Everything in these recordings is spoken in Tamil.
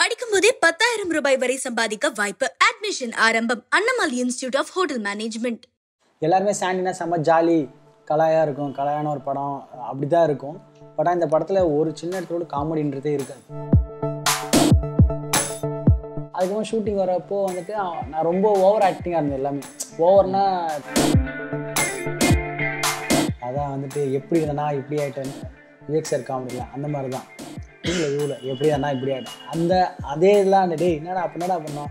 படிக்கும் போதே பத்தாயிரம் ரூபாய் வரை சம்பாதிக்க வாய்ப்பு அட்மிஷன் ஆரம்பம் அண்ணமால் இன்ஸ்டிடியூட் ஆஃப் ஹோட்டல் மேனேஜ்மெண்ட் எல்லாருமே சாண்டினா செம்ம ஜாலி கலாயாக இருக்கும் கலாயான ஒரு படம் அப்படி தான் இருக்கும் பட் இந்த படத்தில் ஒரு சின்ன இடத்தோட காமெடின்றதே இருக்காது அதுக்கப்புறம் ஷூட்டிங் வரப்போ வந்துட்டு அவன் நான் ரொம்ப ஓவர் ஆக்டிங்காக இருந்தேன் எல்லாமே ஓவர்னா அதான் வந்துட்டு எப்படி இருந்தனா இப்படி ஆகிட்டேன்னு விவேக் சார் காமெடியில் அந்த மாதிரி தான் இவ்வளோ இவ்வளோ எப்படி இருந்தனா இப்படி ஆகிட்டேன் அந்த அதே இதெல்லாம் டேய் என்னடா அப்போ என்னடா பண்ணோம்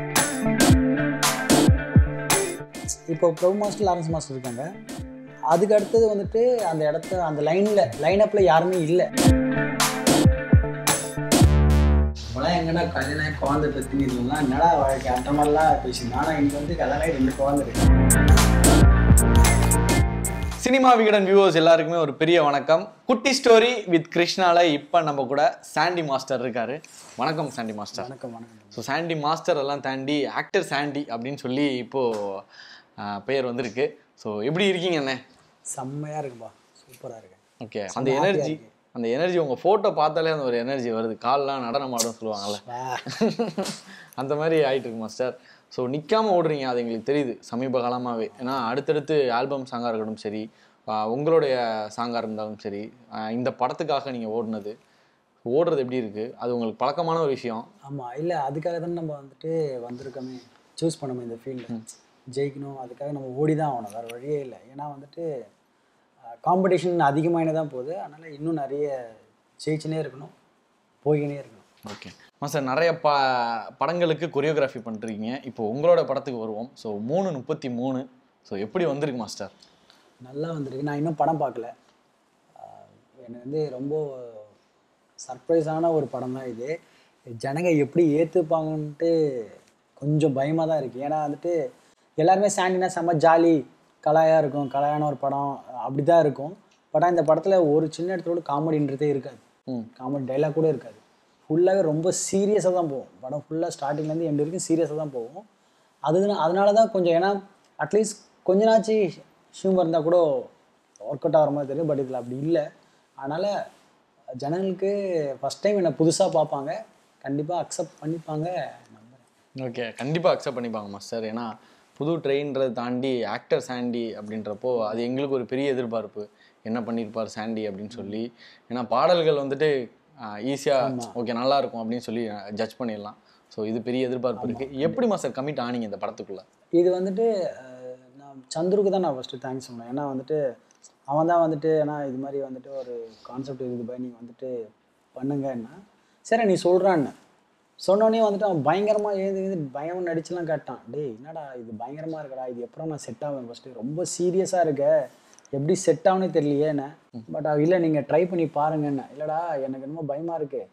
இப்போ ப்ரொ மாஸ்டர் லாரன்ஸ் மாஸ்டர் இருக்காங்க அதுக்கு அடுத்தது வந்துட்டு அந்த இடத்த அந்த லைனில் லைனப்பில் யாருமே இல்லை இப்போலாம் எங்கன்னா கல்யாணம் குழந்தை பற்றி இதெல்லாம் என்னடா வாழ்க்கை அந்த மாதிரிலாம் பேசி ஆனால் இன்னைக்கு வந்து கல்யாணம் ரெண்டு குழந்தை இருக்கு சினிமா விகடன் வியூவர்ஸ் எல்லாருக்குமே ஒரு பெரிய வணக்கம் குட்டி ஸ்டோரி வித் கிருஷ்ணால இப்போ நம்ம கூட சாண்டி மாஸ்டர் இருக்காரு வணக்கம் சாண்டி மாஸ்டர் வணக்கம் வணக்கம் ஸோ சாண்டி மாஸ்டர் எல்லாம் தாண்டி ஆக்டர் சாண்டி அப்படின்னு சொல்லி இப்போ ஆஹ், பெயர் வந்திருக்கு ஸோ எப்படி இருக்கீங்க அண்ணே செம்மையாக இருக்குப்பா சூப்பராக இருக்கு ஓகே அந்த எனர்ஜி அந்த எனர்ஜி உங்க போட்டோ பார்த்தாலே அந்த ஒரு எனர்ஜி வருது கால்லாம் நடனம் ஆடும் சொல்லுவாங்கல்ல வா அந்த மாதிரி ஆயிட்டு இருக்கு மாஸ்டர் ஸோ நிற்காம ஓடுறீங்க அது எங்களுக்கு தெரியுது சமீப காலமாகவே ஏன்னா அடுத்தடுத்து ஆல்பம் சாங்காக இருக்கட்டும் சரி ஆஹ் உங்களுடைய சாங்காக இருந்தாலும் சரி ஆஹ் இந்த படத்துக்காக நீங்கள் ஓடுனது ஓடுறது எப்படி இருக்குது அது உங்களுக்கு பழக்கமான ஒரு விஷயம் ஆமாம் இல்லை அதுக்காக தானே நம்ம வந்துட்டு வந்திருக்கோமே சூஸ் பண்ணோமே இந்த ஃபீல்டில் ஜெயிக்கணும் அதுக்காக நம்ம ஓடி தான் ஆகணும் வேறு வழியே இல்லை ஏன்னா வந்துட்டு காம்படிஷன் அதிகமாகினே தான் போகுது அதனால் இன்னும் நிறைய ஜெயிச்சுனே இருக்கணும் போய்கினே இருக்கணும் ஓகே மாஸ்டர் நிறைய ப படங்களுக்கு கொரியோகிராஃபி பண்ணிருக்கீங்க இப்போ உங்களோட படத்துக்கு வருவோம் ஸோ மூணு முப்பத்தி மூணு ஸோ எப்படி வந்திருக்கு மாஸ்டர் நல்லா வந்திருக்கு நான் இன்னும் படம் பார்க்கல ஆஹ் எனக்கு வந்து ரொம்ப சர்ப்ரைஸான ஒரு படம் தான் இது ஜனங்க எப்படி ஏற்றுப்பாங்கன்ட்டு கொஞ்சம் பயமாக தான் இருக்குது ஏன்னா வந்துட்டு எல்லாருமே சாண்டினா செம்ம ஜாலி கலாயாக இருக்கும் கலாயான ஒரு படம் அப்படி தான் இருக்கும் பட் இந்த படத்தில் ஒரு சின்ன இடத்தோட காமெடின்றதே இருக்காது ம் காமெடி டைலாக் கூட இருக்காது ஃபுல்லாகவே ரொம்ப சீரியஸாக தான் போகும் படம் ஃபுல்லாக ஸ்டார்டிங்லேருந்து எண்ட் வரைக்கும் சீரியஸாக தான் போகும் அது அதனால தான் கொஞ்சம் ஏன்னா அட்லீஸ்ட் கொஞ்ச நாச்சு ஹியூமர் இருந்தால் கூட ஒர்க் அவுட் ஆகிற மாதிரி தெரியும் பட் இதில் அப்படி இல்லை அதனால் ஜனங்களுக்கு ஃபஸ்ட் டைம் என்னை புதுசாக பார்ப்பாங்க கண்டிப்பாக அக்செப்ட் பண்ணிப்பாங்க நம்புகிறேன் ஓகே கண்டிப்பாக அக்செப்ட் பண்ணிப்பாங்க மாஸ்டர் ஏன்னா புது ட்ரெயின்றதை தாண்டி ஆக்டர் சாண்டி அப்படின்றப்போ அது எங்களுக்கு ஒரு பெரிய எதிர்பார்ப்பு என்ன பண்ணியிருப்பார் சாண்டி அப்படின்னு சொல்லி ஏன்னா பாடல்கள் வந்துட்டு ஈஸியாக ஓகே நல்லா இருக்கும் அப்படின்னு சொல்லி ஜட்ஜ் பண்ணிடலாம் ஸோ இது பெரிய எதிர்பார்ப்பு இருக்குது எப்படி மாஸ்டர் கமிட் ஆனீங்க இந்த படத்துக்குள்ள இது வந்துட்டு அஹ், நான் சந்துருக்கு தான் நான் ஃபஸ்ட்டு தேங்க்ஸ் சொன்னேன் ஏன்னா வந்துட்டு அவன் தான் வந்துட்டு ஏன்னா இது மாதிரி வந்துட்டு ஒரு கான்செப்ட் இருக்குது பை நீங்கள் வந்துட்டு பண்ணுங்கன்னா சரி நீ சொல்கிறான்னு சொன்னோடனே வந்துட்டு அவன் பயங்கரமாக ஏது இது பயங்கரமாக நடிச்சுலாம் கேட்டான் டேய் என்னடா இது பயங்கரமாக இருக்கடா இது எப்பறம் நான் செட் ஆவேன் ஃபஸ்ட்டு ரொம்ப சீரியஸாக இருக்க எப்படி செட் ஆகுனே தெரியலையே என்ன பட் இல்லை நீங்கள் ட்ரை பண்ணி பாருங்கன்னு இல்லைடா எனக்கு என்னமோ பயமாக இருக்குது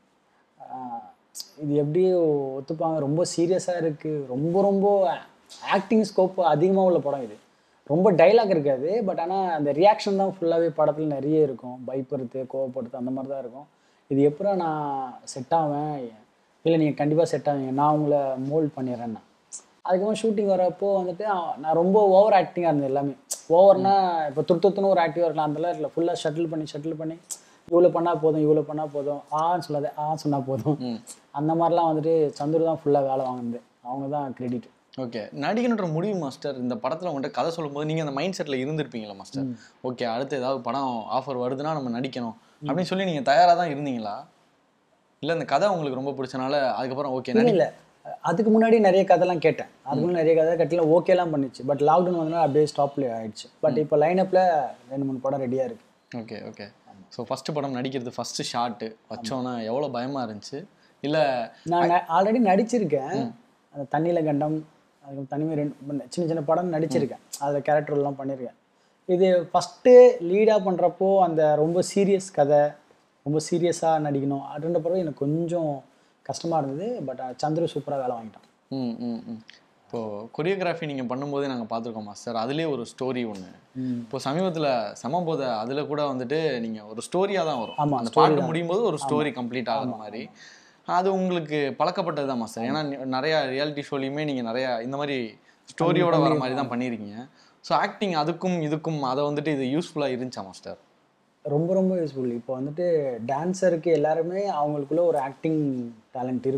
ஆஹ் இது எப்படி ஒத்துப்பாங்க ரொம்ப சீரியஸாக இருக்குது ரொம்ப ரொம்ப ஆக்டிங் ஸ்கோப் அதிகமாக உள்ள படம் இது ரொம்ப டைலாக் இருக்காது பட் ஆனால் அந்த ரியாக்ஷன் தான் ஃபுல்லாகவே படத்தில் நிறைய இருக்கும் பயப்படுறது கோவப்படுறது அந்த மாதிரி தான் இருக்கும் இது எப்போ நான் செட் ஆவேன் இல்லை நீங்கள் கண்டிப்பாக செட் ஆவீங்க நான் உங்களை மோல்ட் பண்ணிடுறேன்னா அதுக்கப்புறம் ஷூட்டிங் வரப்போ வந்துட்டு அவன் நான் ரொம்ப ஓவர் ஆக்டிங்காக இருந்தேன் எல்லாமே ஓவர்னா இப்போ துருத்துன்னு ஒரு ஆக்டிவாக இருக்கலாம் அதெல்லாம் இல்லை ஃபுல்லாக ஷட்டில் பண்ணி ஷட்டில் பண்ணி இவ்வளோ பண்ணால் போதும் இவ்வளோ பண்ணால் போதும் ஆன்னு சொல்லாத ஆ சொன்னால் போதும் அந்த மாதிரிலாம் வந்துட்டு சந்துரு தான் ஃபுல்லாக வேலை வாங்குனது அவங்க தான் கிரெடிட் ஓகே நடிகன்ற முடிவு மாஸ்டர் இந்த படத்தில் உங்கள்கிட்ட கதை சொல்லும்போது நீங்கள் அந்த மைண்ட் செட்டில் இருந்திருப்பீங்களா மாஸ்டர் ஓகே அடுத்து ஏதாவது படம் ஆஃபர் வருதுன்னா நம்ம நடிக்கணும் அப்படின்னு சொல்லி நீங்கள் தயாராக தான் இருந்தீங்களா இல்லை இந்த கதை உங்களுக்கு ரொம்ப பிடிச்சனால அதுக்கப்புறம் ஓகே நடி இல்லை அதுக்கு முன்னாடி நிறைய கதைலாம் கேட்டேன் அதுக்கு முன்னாடி நிறைய கதை கட்டிலாம் ஓகேலாம் பண்ணிச்சு பட் லாக்டவுன் வந்தனால அப்படியே ஸ்டாப்ல ஆயிடுச்சு பட் இப்போ லைனப்பில் ரெண்டு மூணு படம் ரெடியாக இருக்குது ஓகே ஓகே ஸோ ஃபஸ்ட்டு படம் நடிக்கிறது ஃபஸ்ட்டு ஷாட்டு வச்சோன்னா எவ்வளோ பயமாக இருந்துச்சு இல்லை நான் ஆல்ரெடி நடிச்சிருக்கேன் அந்த தண்ணியில் கண்டம் அதுக்கு தனிமை ரெண்டு சின்ன சின்ன படம் நடிச்சிருக்கேன் அதில் கேரக்டர்லாம் பண்ணியிருக்கேன் இது ஃபஸ்ட்டு லீடாக பண்ணுறப்போ அந்த ரொம்ப சீரியஸ் கதை ரொம்ப சீரியஸாக நடிக்கணும் அப்படின்ற பிறகு எனக்கு கொஞ்சம் கஷ்டமாக இருந்தது பட் சந்திர சூப்பராக வேலை வாங்கிட்டான் ம் ம் ம் இப்போது கொரியோகிராஃபி நீங்கள் பண்ணும்போதே நாங்கள் பார்த்துருக்கோம் மாஸ்டர் அதுலேயே ஒரு ஸ்டோரி ஒன்று இப்போ சமீபத்தில் சமபோத அதில் கூட வந்துட்டு நீங்கள் ஒரு ஸ்டோரியாக தான் வரும் ஆமா, அந்த story பாட்டு தான். முடியும் போது ஒரு ஸ்டோரி கம்ப்ளீட் ஆகுற மாதிரி அது உங்களுக்கு பழக்கப்பட்டது தான் மாஸ்டர் ஏன்னா நீ- நிறைய ரியாலிட்டி ஷோலையுமே நீங்கள் நிறைய இந்த மாதிரி ஸ்டோரியோட வர மாதிரி தான் பண்ணியிருக்கீங்க ஸோ ஆக்டிங் அதுக்கும் இதுக்கும் அதை வந்துட்டு இது யூஸ்ஃபுல்லாக இருந்துச்சா மாஸ்டர் ரொம்ப ரொம்ப யூஸ்ஃபுல் இப்போ வந்துட்டு டான்ஸருக்கு எல்லாருமே அவங்களுக்குள்ள ஒரு ஆக்டிங் டேலண்ட் இருக்கும்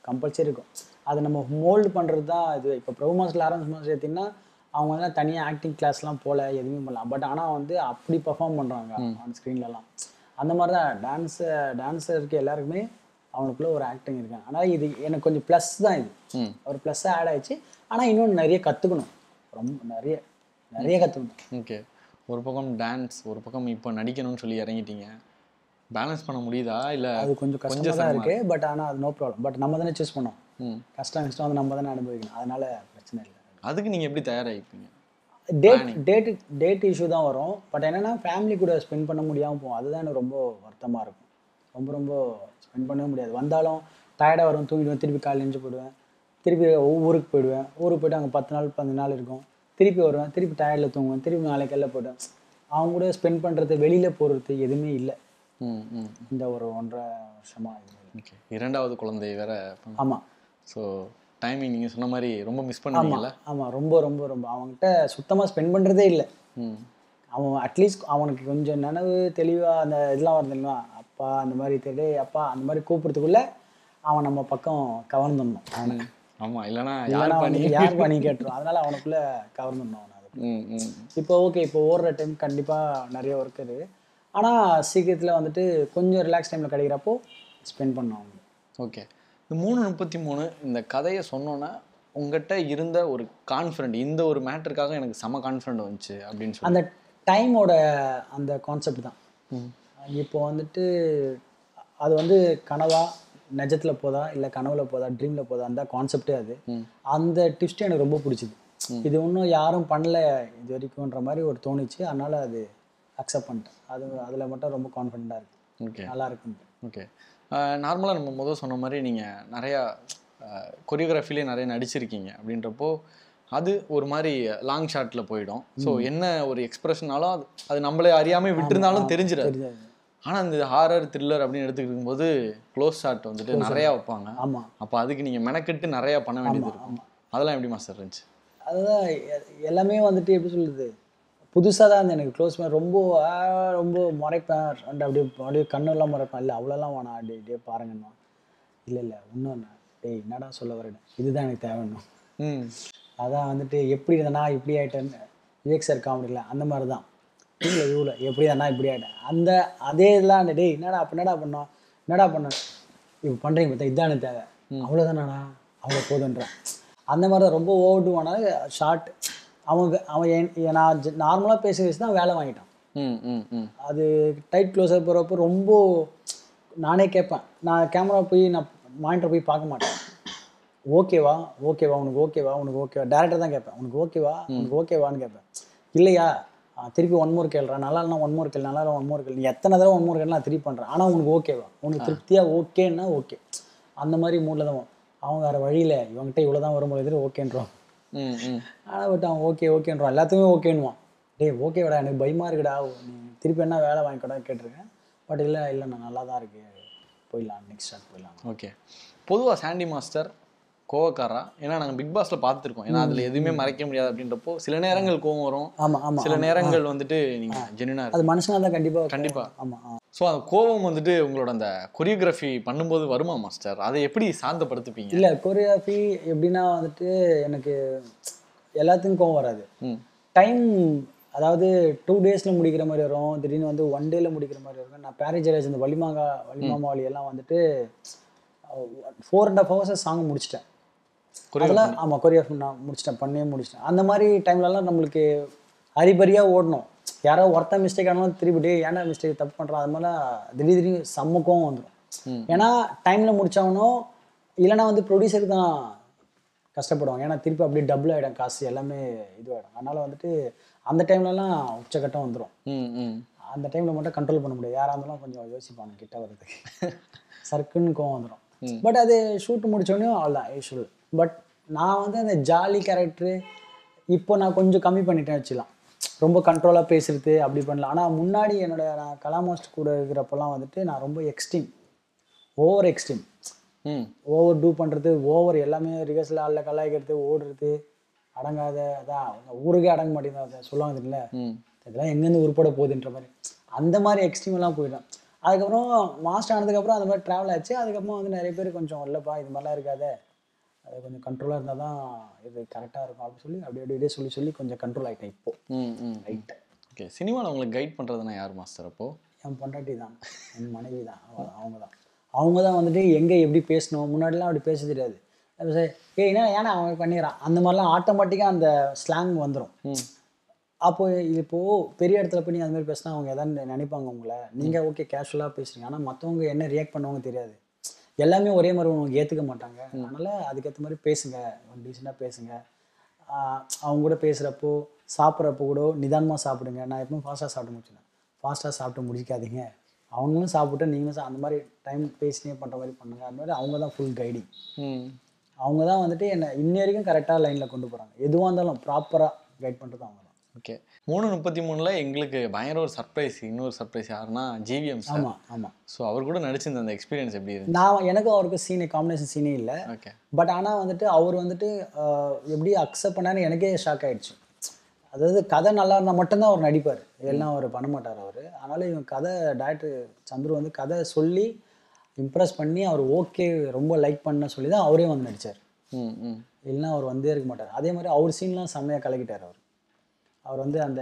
கம்பல்சரி இருக்கும் அதை நம்ம மோல்டு பண்ணுறது தான் இது இப்போ ப்ரோ மாஸ்டர் லாரன்ஸ் மாஸ்டர் எடுத்திங்கன்னா அவங்க வந்து தனியாக ஆக்டிங் கிளாஸ்லாம் போகல எதுவுமே பண்ணலாம் பட் ஆனால் வந்து அப்படி பர்ஃபார்ம் பண்ணுறாங்க ஆன் ஸ்க்ரீன்லலாம் அந்த மாதிரி தான் டான்ஸு டான்ஸருக்கு எல்லாருக்குமே அவனுக்குள்ள ஒரு ஆக்டிங் இருக்கு ஆனால் இது எனக்கு கொஞ்சம் ப்ளஸ் தான் இது ம் ஒரு ப்ளஸ்ஸாக ஆட் ஆயிடுச்சு ஆனால் இன்னும் நிறைய கற்றுக்கணும் ரொம்ப நிறைய நிறைய கற்றுக்கணும் ஓகே ஒரு பக்கம் டான்ஸ் ஒரு பக்கம் இப்போ நடிக்கணும்னு சொல்லி இறங்கிட்டீங்க பேலன்ஸ் பண்ண முடியுதா இல்லை அது கொஞ்சம் கஷ்டமாக தான் இருக்குது பட் ஆனால் அது நோ ப்ராப்ளம் பட் நம்ம தானே சூஸ் பண்ணோம் ம் கஷ்டம் கஷ்டம் வந்து நம்ம தானே அனுபவிக்கணும் அதனால பிரச்சனை இல்லை அதுக்கு நீங்கள் எப்படி தயாராகிப்பீங்க டேட் டேட் டேட் இஷ்யூ தான் வரும் பட் என்னன்னா ஃபேமிலி கூட ஸ்பெண்ட் பண்ண முடியாமல் போகும் அதுதான் எனக்கு ரொம்ப வருத்தமாக இருக்கும் ரொம்ப ரொம்ப ஸ்பெண்ட் பண்ணவே முடியாது வந்தாலும் டயர்டாக வரும் தூங்கிடுவேன் திருப்பி காலையில் எழுந்து போயிடுவேன் திருப்பி ஊருக்கு போயிடுவேன் ஊருக்கு போயிட்டு அங்கே பத்து நாள் பதினஞ்சு நாள் இருக்கும் திருப்பி வருவேன் திருப்பி டயர்டில் தூங்குவேன் திருப்பி நாளைக்கெல்லாம் போயிடுவேன் அவங்க கூட ஸ்பெண்ட் பண்ணுறது வெளியில் போகிறது எதுவுமே இல்லை ம் ம் இந்த ஒரு ஒன்றரை வருஷமாக இது ஓகே இரண்டாவது குழந்தை வேற ஆமாம் ஸோ டைமிங் நீங்கள் சொன்ன மாதிரி ரொம்ப மிஸ் பண்ணுவீங்கல்ல ஆமாம் ரொம்ப ரொம்ப ரொம்ப அவங்ககிட்ட சுத்தமாக ஸ்பெண்ட் பண்ணுறதே இல்லை ம் அவன் அட்லீஸ்ட் அவனுக்கு கொஞ்சம் நினைவு தெளிவாக அந்த இதெல்லாம் வருது இல்லையா அப்பா அந்த மாதிரி தெரியல அப்பா அந்த மாதிரி கூப்பிட்றதுக்குள்ள அவன் நம்ம பக்கம் கவர்ந்துடணும் அவனை ஆமாம் இல்லைன்னா இல்லைன்னா யார் பண்ணி அவனுக்கு யார் பண்ணி கேட்டுரும் அதனால அவனுக்குள்ள கவர்ந்துடணும் அவனை அதுக்கு ம் ம் இப்போ ஓகே இப்போ ஓடுற டைம் கண்டிப்பாக நிறைய ஒர்க் இருக்குது ஆனால் சீக்கிரத்தில் வந்துட்டு கொஞ்சம் ரிலாக்ஸ் டைமில் கிடைக்கிறப்போ ஸ்பெண்ட் பண்ணோம் அவங்க ஓகே இந்த மூணு முப்பத்தி மூணு இந்த கதையை சொன்னோன்னே உங்ககிட்ட இருந்த ஒரு கான்ஃபிடென்ட் இந்த ஒரு மேட்டருக்காக எனக்கு செம கான்ஃபிடென்ட் வந்துச்சு அப்படின்னு சொல்லி அந்த டைமோட அந்த கான்செப்ட் தான் ம். இப்போ வந்துட்டு அது வந்து கனவா நிஜத்தில் போதா இல்லை கனவுல போதா ட்ரீமில் போதா அந்த கான்செப்டே அது ம். அந்த ட்விஸ்ட் எனக்கு ரொம்ப பிடிச்சிது இது இன்னும் யாரும் பண்ணல இது வரைக்கும்ன்ற மாதிரி ஒரு தோணுச்சு அதனால அது அக்செப்ட் பண்ணிட்டேன் அது அதில் மட்டும் ரொம்ப கான்ஃபிடென்ட்டாக இருக்கு ஓகே நல்லா இருக்குன்ட்டு ஓகே நார்மலாக நம்ம முதல் சொன்ன மாதிரி நீங்கள் நிறையா கொரியோகிராஃபிலே நிறைய நடிச்சிருக்கீங்க அப்படின்றப்போ அது ஒரு மாதிரி லாங் ஷாட்டில் போயிடும் ஸோ என்ன ஒரு எக்ஸ்பிரஷனாலும் அது அது நம்மளே அறியாமல் விட்டுருந்தாலும் தெரிஞ்சிடாது தெரியாது ஆனால் இந்த ஹாரர் த்ரில்லர் அப்படின்னு எடுத்துக்கிட்டு போது க்ளோஸ் ஷாட் வந்துட்டு நிறையா வைப்பாங்க ஆமாம் அப்போ அதுக்கு நீங்கள் மெனக்கெட்டு நிறையா பண்ண வேண்டியது இருக்கும் அதெல்லாம் எப்படி மாஸ்டர் இருந்துச்சு அதுதான் எ- எல்லாமே வந்துட்டு எப்படி சொல்லுது புதுசாக தான் இருந்தது எனக்கு க்ளோஸ் பண்ண ரொம்ப ஆ, ரொம்ப முறைப்பேன் and அப்படியே அப்படியே கண்ணெல்லாம் முறைப்பேன் இல்லை அவ்வளோலாம் வேணாம் அப்படியே அப்படியே பாருங்கண்ணா இல்லை இல்லை இன்னும் டேய் என்னடா சொல்ல வரேன் இதுதான் எனக்கு தேவைன்னு ம் அதான் வந்துட்டு எப்படி இருந்தனா இப்படி ஆயிட்டேன்னு விவேக் சார் காமெடியில் அந்த மாதிரி தான் இவ்வளோ இவ்வளோ எப்படி இருந்தனா இப்படி ஆயிட்டேன் அந்த அதே இதெல்லாம் அந்த டேய் என்னடா அப்போ என்னடா பண்ணோம் என்னடா பண்ணோம் இப்போ பண்ணுறீங்க பார்த்தா இதான் எனக்கு தேவை அவ்வளோதானாடா அவ்வளோ போதுன்றேன் அந்த மாதிரி தான் ரொம்ப ஓவர்டு ஆனால் ஷார்ட் அவங்க அவன் என் நான் நார்மலாக பேசி பேசி தான் வேலை வாங்கிட்டான் ம் ம் ம் அது டைட் க்ளோஸர் போகிறப்போ ரொம்ப நானே கேட்பேன் நான் கேமரா போய் நான் மானிட்டர் போய் பார்க்க மாட்டேன் ஓகேவா ஓகேவா உனக்கு ஓகேவா உனக்கு ஓகேவா டேரக்டர் தான் கேட்பேன் உனக்கு ஓகேவா உனக்கு ஓகேவான்னு கேட்பேன் இல்லையா ஆ, திருப்பி ஒன் மோர் கேள்றேன் நல்லா இல்லைனா ஒன் மோர் கேள் நல்லா இல்லை ஒன் மோர் கேள் நீ எத்தனை தடவை ஒன் மோர் கேள் நான் திருப்பி பண்ணுறேன் ஆனால் உனக்கு ஓகேவா உனக்கு திருப்தியாக ஓகேன்னா ஓகே அந்த மாதிரி மூடில் தான் அவங்க வேறு வழியில் இவங்ககிட்ட இவ்வளோ தான் வரும்போது ஓகேன்றோம் ம் ம் ஆனால் பட் அவன் ஓகே ஓகேன்றான் எல்லாத்துக்குமே ஓகேன்னுவான் டேய் ஓகேடா எனக்கு பயமாக இருக்குடா நீ திருப்பி என்ன வேலை வாங்கிக்கடா கேட்டிருக்கேன் பட் இல்லை இல்லை நான் நல்லா தான் இருக்கு போயிடலாம் நெக்ஸ்ட் ஸ்டார்ட் போயிடலாம் ஓகே பொதுவாக சாண்டி மாஸ்டர் கோவக்காரா ஏன்னா நாங்கள் பிக் பாஸ்ல பார்த்துருக்கோம் ஏன்னா அதில் எதுவுமே மறைக்க முடியாது அப்படின்றப்போ சில நேரங்கள் கோவம் வரும் ஆமாம் ஆமாம் சில நேரங்கள் வந்துட்டு நீங்கள் ஜெனுனாக அது மனுஷனாக தான் கண்டிப்பாக கண்டிப்பா. ஆமாம் ஆ ஸோ அந்த கோவம் வந்துட்டு உங்களோட அந்த கொரியோகிராஃபி பண்ணும்போது வருமா மாஸ்டர் அதை எப்படி சாந்தப்படுத்துப்பீங்க இல்லை கொரியோகிராஃபி எப்படின்னா வந்துட்டு எனக்கு எல்லாத்துக்கும் கோவம் வராது ம் டைம் அதாவது டூ டேஸில் முடிக்கிற மாதிரி வரும் திடீர்னு வந்து ஒன் டேல முடிக்கிற மாதிரி இருக்கும் நான் பேரேஜரேஜ் இந்த வலிமாங்கா வலிமாமாவளி எல்லாம் வந்துட்டு ஃபோர் அண்ட் ஹாஃப் ஹவர்ஸை சாங் முடிச்சிட்டேன் அதெல்லாம் ஆமாம் கொரியோகிராஃபி நான் முடிச்சிட்டேன் பண்ணியே முடிச்சிட்டேன் அந்த மாதிரி டைம்லலாம் நம்மளுக்கு ஹரிபரியாக ஓடணும் யாரோ ஒருத்தன் மிஸ்டேக் ஆனாலும் திருப்பி டே ஏன்னா மிஸ்டேக் தப்பு பண்ணுறான் அது மாதிரிலாம் திடீர் திடீர்னு செம்மக்கம் வந்துடும் ம். ஏன்னா டைமில் முடிச்சவனும் இல்லைன்னா வந்து ப்ரொடியூசருக்கு தான் கஷ்டப்படுவாங்க ஏன்னா திருப்பி அப்படியே டபுள் ஆகிடும் காசு எல்லாமே இதுவாகிடும் அதனால் வந்துட்டு அந்த டைம்லலாம் உச்சக்கட்டம் வந்துடும் ம் ம் அந்த டைமில் மட்டும் கண்ட்ரோல் பண்ண முடியாது யாராக இருந்தாலும் கொஞ்சம் யோசிப்பாங்க கிட்ட வர்றதுக்கு சர்க்குன்னு கோவம் வந்துடும் பட் அது ஷூட் முடிச்சோடனே அவ்வளோதான் யூஷுவல் பட் நான் வந்து அந்த ஜாலி கேரக்டரு இப்போ நான் கொஞ்சம் கம்மி பண்ணிட்டேன் வச்சுக்கலாம் ரொம்ப கண்ட்ரோலாக பேசுறது அப்படி பண்ணலாம் ஆனால் முன்னாடி என்னோட நான் கலாமாஸ்ட் கூட இருக்கிறப்பெல்லாம் வந்துட்டு நான் ரொம்ப extreme over extreme hmm overdo பண்ணுறது ஓவர் எல்லாமே ரிகர்சல் ஆளில் கலாய்க்கிறது ஓடுறது அடங்காத அதான் ஊருக்கே அடங்க மாட்டேங்குது அதை சொல்லுவாங்க தெரியல ம் இதெல்லாம் எங்கேருந்து உருப்பட போகுதுன்ற மாதிரி அந்த மாதிரி எக்ஸ்ட்ரீம் எல்லாம் போயிடும் அதுக்கப்புறம் மாஸ்டர் ஆனதுக்கப்புறம் அந்த மாதிரி ட்ராவல் ஆச்சு அதுக்கப்புறம் வந்து நிறைய பேர் கொஞ்சம் இல்லைப்பா இது மாதிரிலாம் இருக்காதே அது கொஞ்சம் கண்ட்ரோலாக இருந்தால் தான் இது கரெக்டாக இருக்கும் அப்படின்னு சொல்லி அப்படி அப்படி அப்படியே சொல்லி சொல்லி கொஞ்சம் கண்ட்ரோல் ஆகிட்டேன் இப்போ ம் ம் ரைட் ஓகே சினிமாவில் உங்களுக்கு கைட் பண்ணுறதுனா யார் மாஸ்டர் அப்போ என் பொண்டாட்டி தான் என் மனைவி தான் அவ- அவங்க தான் அவங்க தான் வந்துட்டு எங்கே எப்படி பேசணும் முன்னாடிலாம் அப்படி பேச தெரியாது அப்ப சரி, ஏய் என்ன ஏன்னா அவன் பண்ணிடுறான் அந்த மாதிரிலாம் ஆட்டோமேட்டிக்காக அந்த ஸ்லாங் வந்துடும் ம் அப்போ இப்போது பெரிய இடத்துல போய் நீங்கள் அந்த மாதிரி பேசினா அவங்க எதாவது நினைப்பாங்க உங்களை நீங்கள் ஓகே கேஷுவலாக பேசுறீங்க ஆனால் மற்றவங்க என்ன ரியாக்ட் பண்ணுவாங்க தெரியாது எல்லாமே ஒரே மாதிரி உங்களுக்கு ஏற்றுக்க மாட்டாங்க அதனால் அதுக்கேற்ற மாதிரி பேசுங்க டீசெண்டாக பேசுங்க ஆஹ் அவங்க கூட பேசுகிறப்போ சாப்பிட்றப்போ கூட நிதானமாக சாப்பிடுங்க நான் எப்பவும் ஃபாஸ்ட்டாக சாப்பிட்டு முடிச்சிடுவேன் ஃபாஸ்ட்டாக சாப்பிட்டு முடிக்காதீங்க அவங்களும் சாப்பிட்டு நீங்களும் சா- அந்த மாதிரி டைம் பேசினே பண்ணுற மாதிரி பண்ணுங்க அந்த மாதிரி அவங்க தான் ஃபுல் கைடிங் ம் அவங்க தான் வந்துட்டு என்னை இன்ன வரைக்கும் கரெக்டாக லைனில் கொண்டு போகிறாங்க எதுவாக இருந்தாலும் ப்ராப்பராக கைட் பண்ணுறது அவங்க தான் ஓகே மூணு முப்பத்தி மூணில் எங்களுக்கு பயங்கர ஒரு சர்ப்ரைஸ் இன்னொரு சர்ப்ரைஸ் யாருன்னா ஜிவிஎம் சார் ஆமாம் ஆமாம் ஸோ அவர் கூட நடிச்சிருந்த அந்த எக்ஸ்பீரியன்ஸ் எப்படி இருந்துச்சு நான் எனக்கும் அவருக்கும் சீனே காம்பினேஷன் சீனே இல்லை ஓகே பட் ஆனால் வந்துட்டு அவர் வந்துட்டு ஆஹ், எப்படி அக்செப்ட் பண்ணான்னு எனக்கே ஷாக் ஆயிடுச்சு அதாவது கதை நல்லா இருந்தால் மட்டும்தான் அவர் நடிப்பார் எல்லாம் அவர் பண்ண மாட்டார் அவர் அதனால் இவன் கதை டேரக்டர் சந்துரு வந்து கதை சொல்லி இம்ப்ரெஸ் பண்ணி அவர் ஓகே ரொம்ப லைக் பண்ண சொல்லி தான் அவரே வந்து நடித்தார் ம் ம் இல்லைன்னா அவர் வந்தே இருக்க மாட்டார் அதே மாதிரி அவர் சீன்லாம் செம்மையாக கலக்கிட்டார் அவர் அவர் வந்து அந்த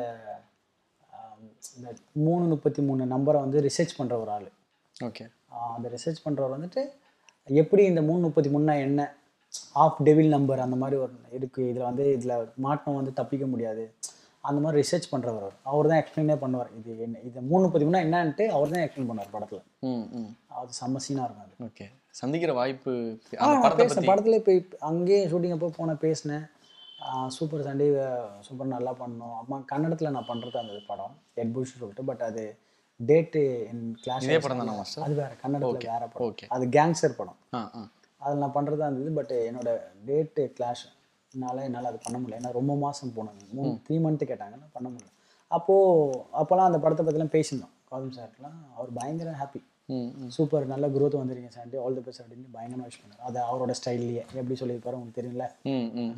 ஆஹ், இந்த மூணு முப்பத்தி மூணு நம்பரை வந்து ரிசர்ச் பண்ணுற ஒரு ஆள் ஓகே அந்த ரிசர்ச் பண்ணுறவர் வந்துட்டு எப்படி இந்த மூணு முப்பத்தி மூணுனா என்ன ஆஃப் டெவில் நம்பர் அந்த மாதிரி ஒரு இருக்குது இதில் வந்து இதில் மாட்டினம் வந்து தப்பிக்க முடியாது அந்த மாதிரி ரிசர்ச் பண்ணுறவர் அவர் அவர் தான் எக்ஸ்பிளைனே பண்ணுவார் இது என்ன இது மூணு முப்பத்தி மூணா என்னன்ட்டு அவர் தான் எக்ஸ்பிளைன் பண்ணுவார் படத்தில் ம் ம் அது செம்ம சீனாக இருக்கும் அது ஓகே சந்திக்கிற வாய்ப்பு ஆ அந்த நான் படத்தை பேசினேன் பற்றி படத்துல போய் அங்கேயே ஷூட்டிங் அப்போ போனேன் பேசினேன் சூப்பர் சண்டே சூப்பர் நல்லா பண்ணோம் அம்மா கன்னடத்தில் நான் பண்ணுறது அந்த படம் எட் புஷ் சொல்லிட்டு பட் அது டேட்டு என் கிளாஸ் இதே படம் தானா மாஸ்டர் அது வேற கன்னடத்தில் வேற படம் ஓகே அது கேங்ஸ்டர் படம் ஆ ஆ அதில் நான் பண்ணுறதா இருந்தது பட் என்னோட டேட்டு கிளாஷ்னால என்னால் அது பண்ண முடியல ஏன்னா ரொம்ப மாதம் போனது மூணு த்ரீ மந்த்து கேட்டாங்க நான் பண்ண முடியல அப்போது அப்போல்லாம் அந்த படத்தை பற்றிலாம் பேசியிருந்தோம் காலம் சார்லாம் அவர் பயங்கர ஹாப்பி ம் ம் சூப்பர் நல்ல growth வந்திருக்கீங்க சாண்டி ஆல் தி பெஸ்ட் அப்படின்னு பயங்கரமாக விஷ் பண்ணார் அது அவரோட ஸ்டைல்லையே எப்படி சொல்லியிருப்பாரு உங்களுக்கு தெரியல ம் ம்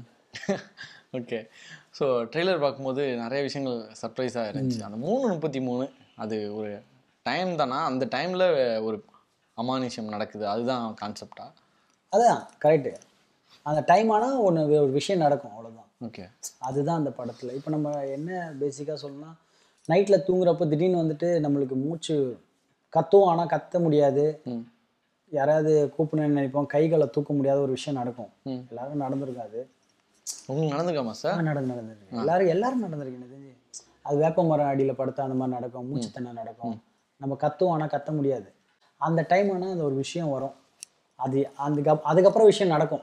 ஓகே ஸோ ட்ரெய்லர் பார்க்கும்போது நிறைய விஷயங்கள் சர்ப்ரைஸாக இருந்துச்சு அந்த மூணு முப்பத்தி மூணு அது ஒரு டைம் தானா அந்த டைமில் ஒரு அமானுஷம் நடக்குது அதுதான் கான்செப்டா அதான் கரெக்டு அந்த டைம் ஆனால் ஒன்று ஒரு விஷயம் நடக்கும் அவ்வளோதான் ஓகே அதுதான் அந்த படத்தில் இப்போ நம்ம என்ன பேசிக்காக சொல்லணும்னா நைட்டில் தூங்குறப்போ திடீர்னு வந்துட்டு நம்மளுக்கு மூச்சு கத்துவோம் ஆனால் கத்த முடியாது ம் யாராவது கூப்பிடணும்னு நினைப்போம் கைகளை தூக்க முடியாத ஒரு விஷயம் நடக்கும் ம். எல்லாரும் நடந்திருக்கும் அது உங்களுக்கு நடந்துக்காமா சார் ஆ, நடந்து நடந்திருக்கு எல்லாரும் எல்லாரும் நடந்திருக்கு எனக்கு தெரிஞ்சு அது வேப்ப மரம் அடியில் படுத்தா அந்த மாதிரி நடக்கும் மூச்சு தண்ணை நடக்கும் நம்ம கத்துவோம் ஆனால் கத்த முடியாது அந்த டைம் ஆனால் அந்த ஒரு விஷயம் வரும் அது அதுக்கு அதுக்கப்புறம் விஷயம் நடக்கும்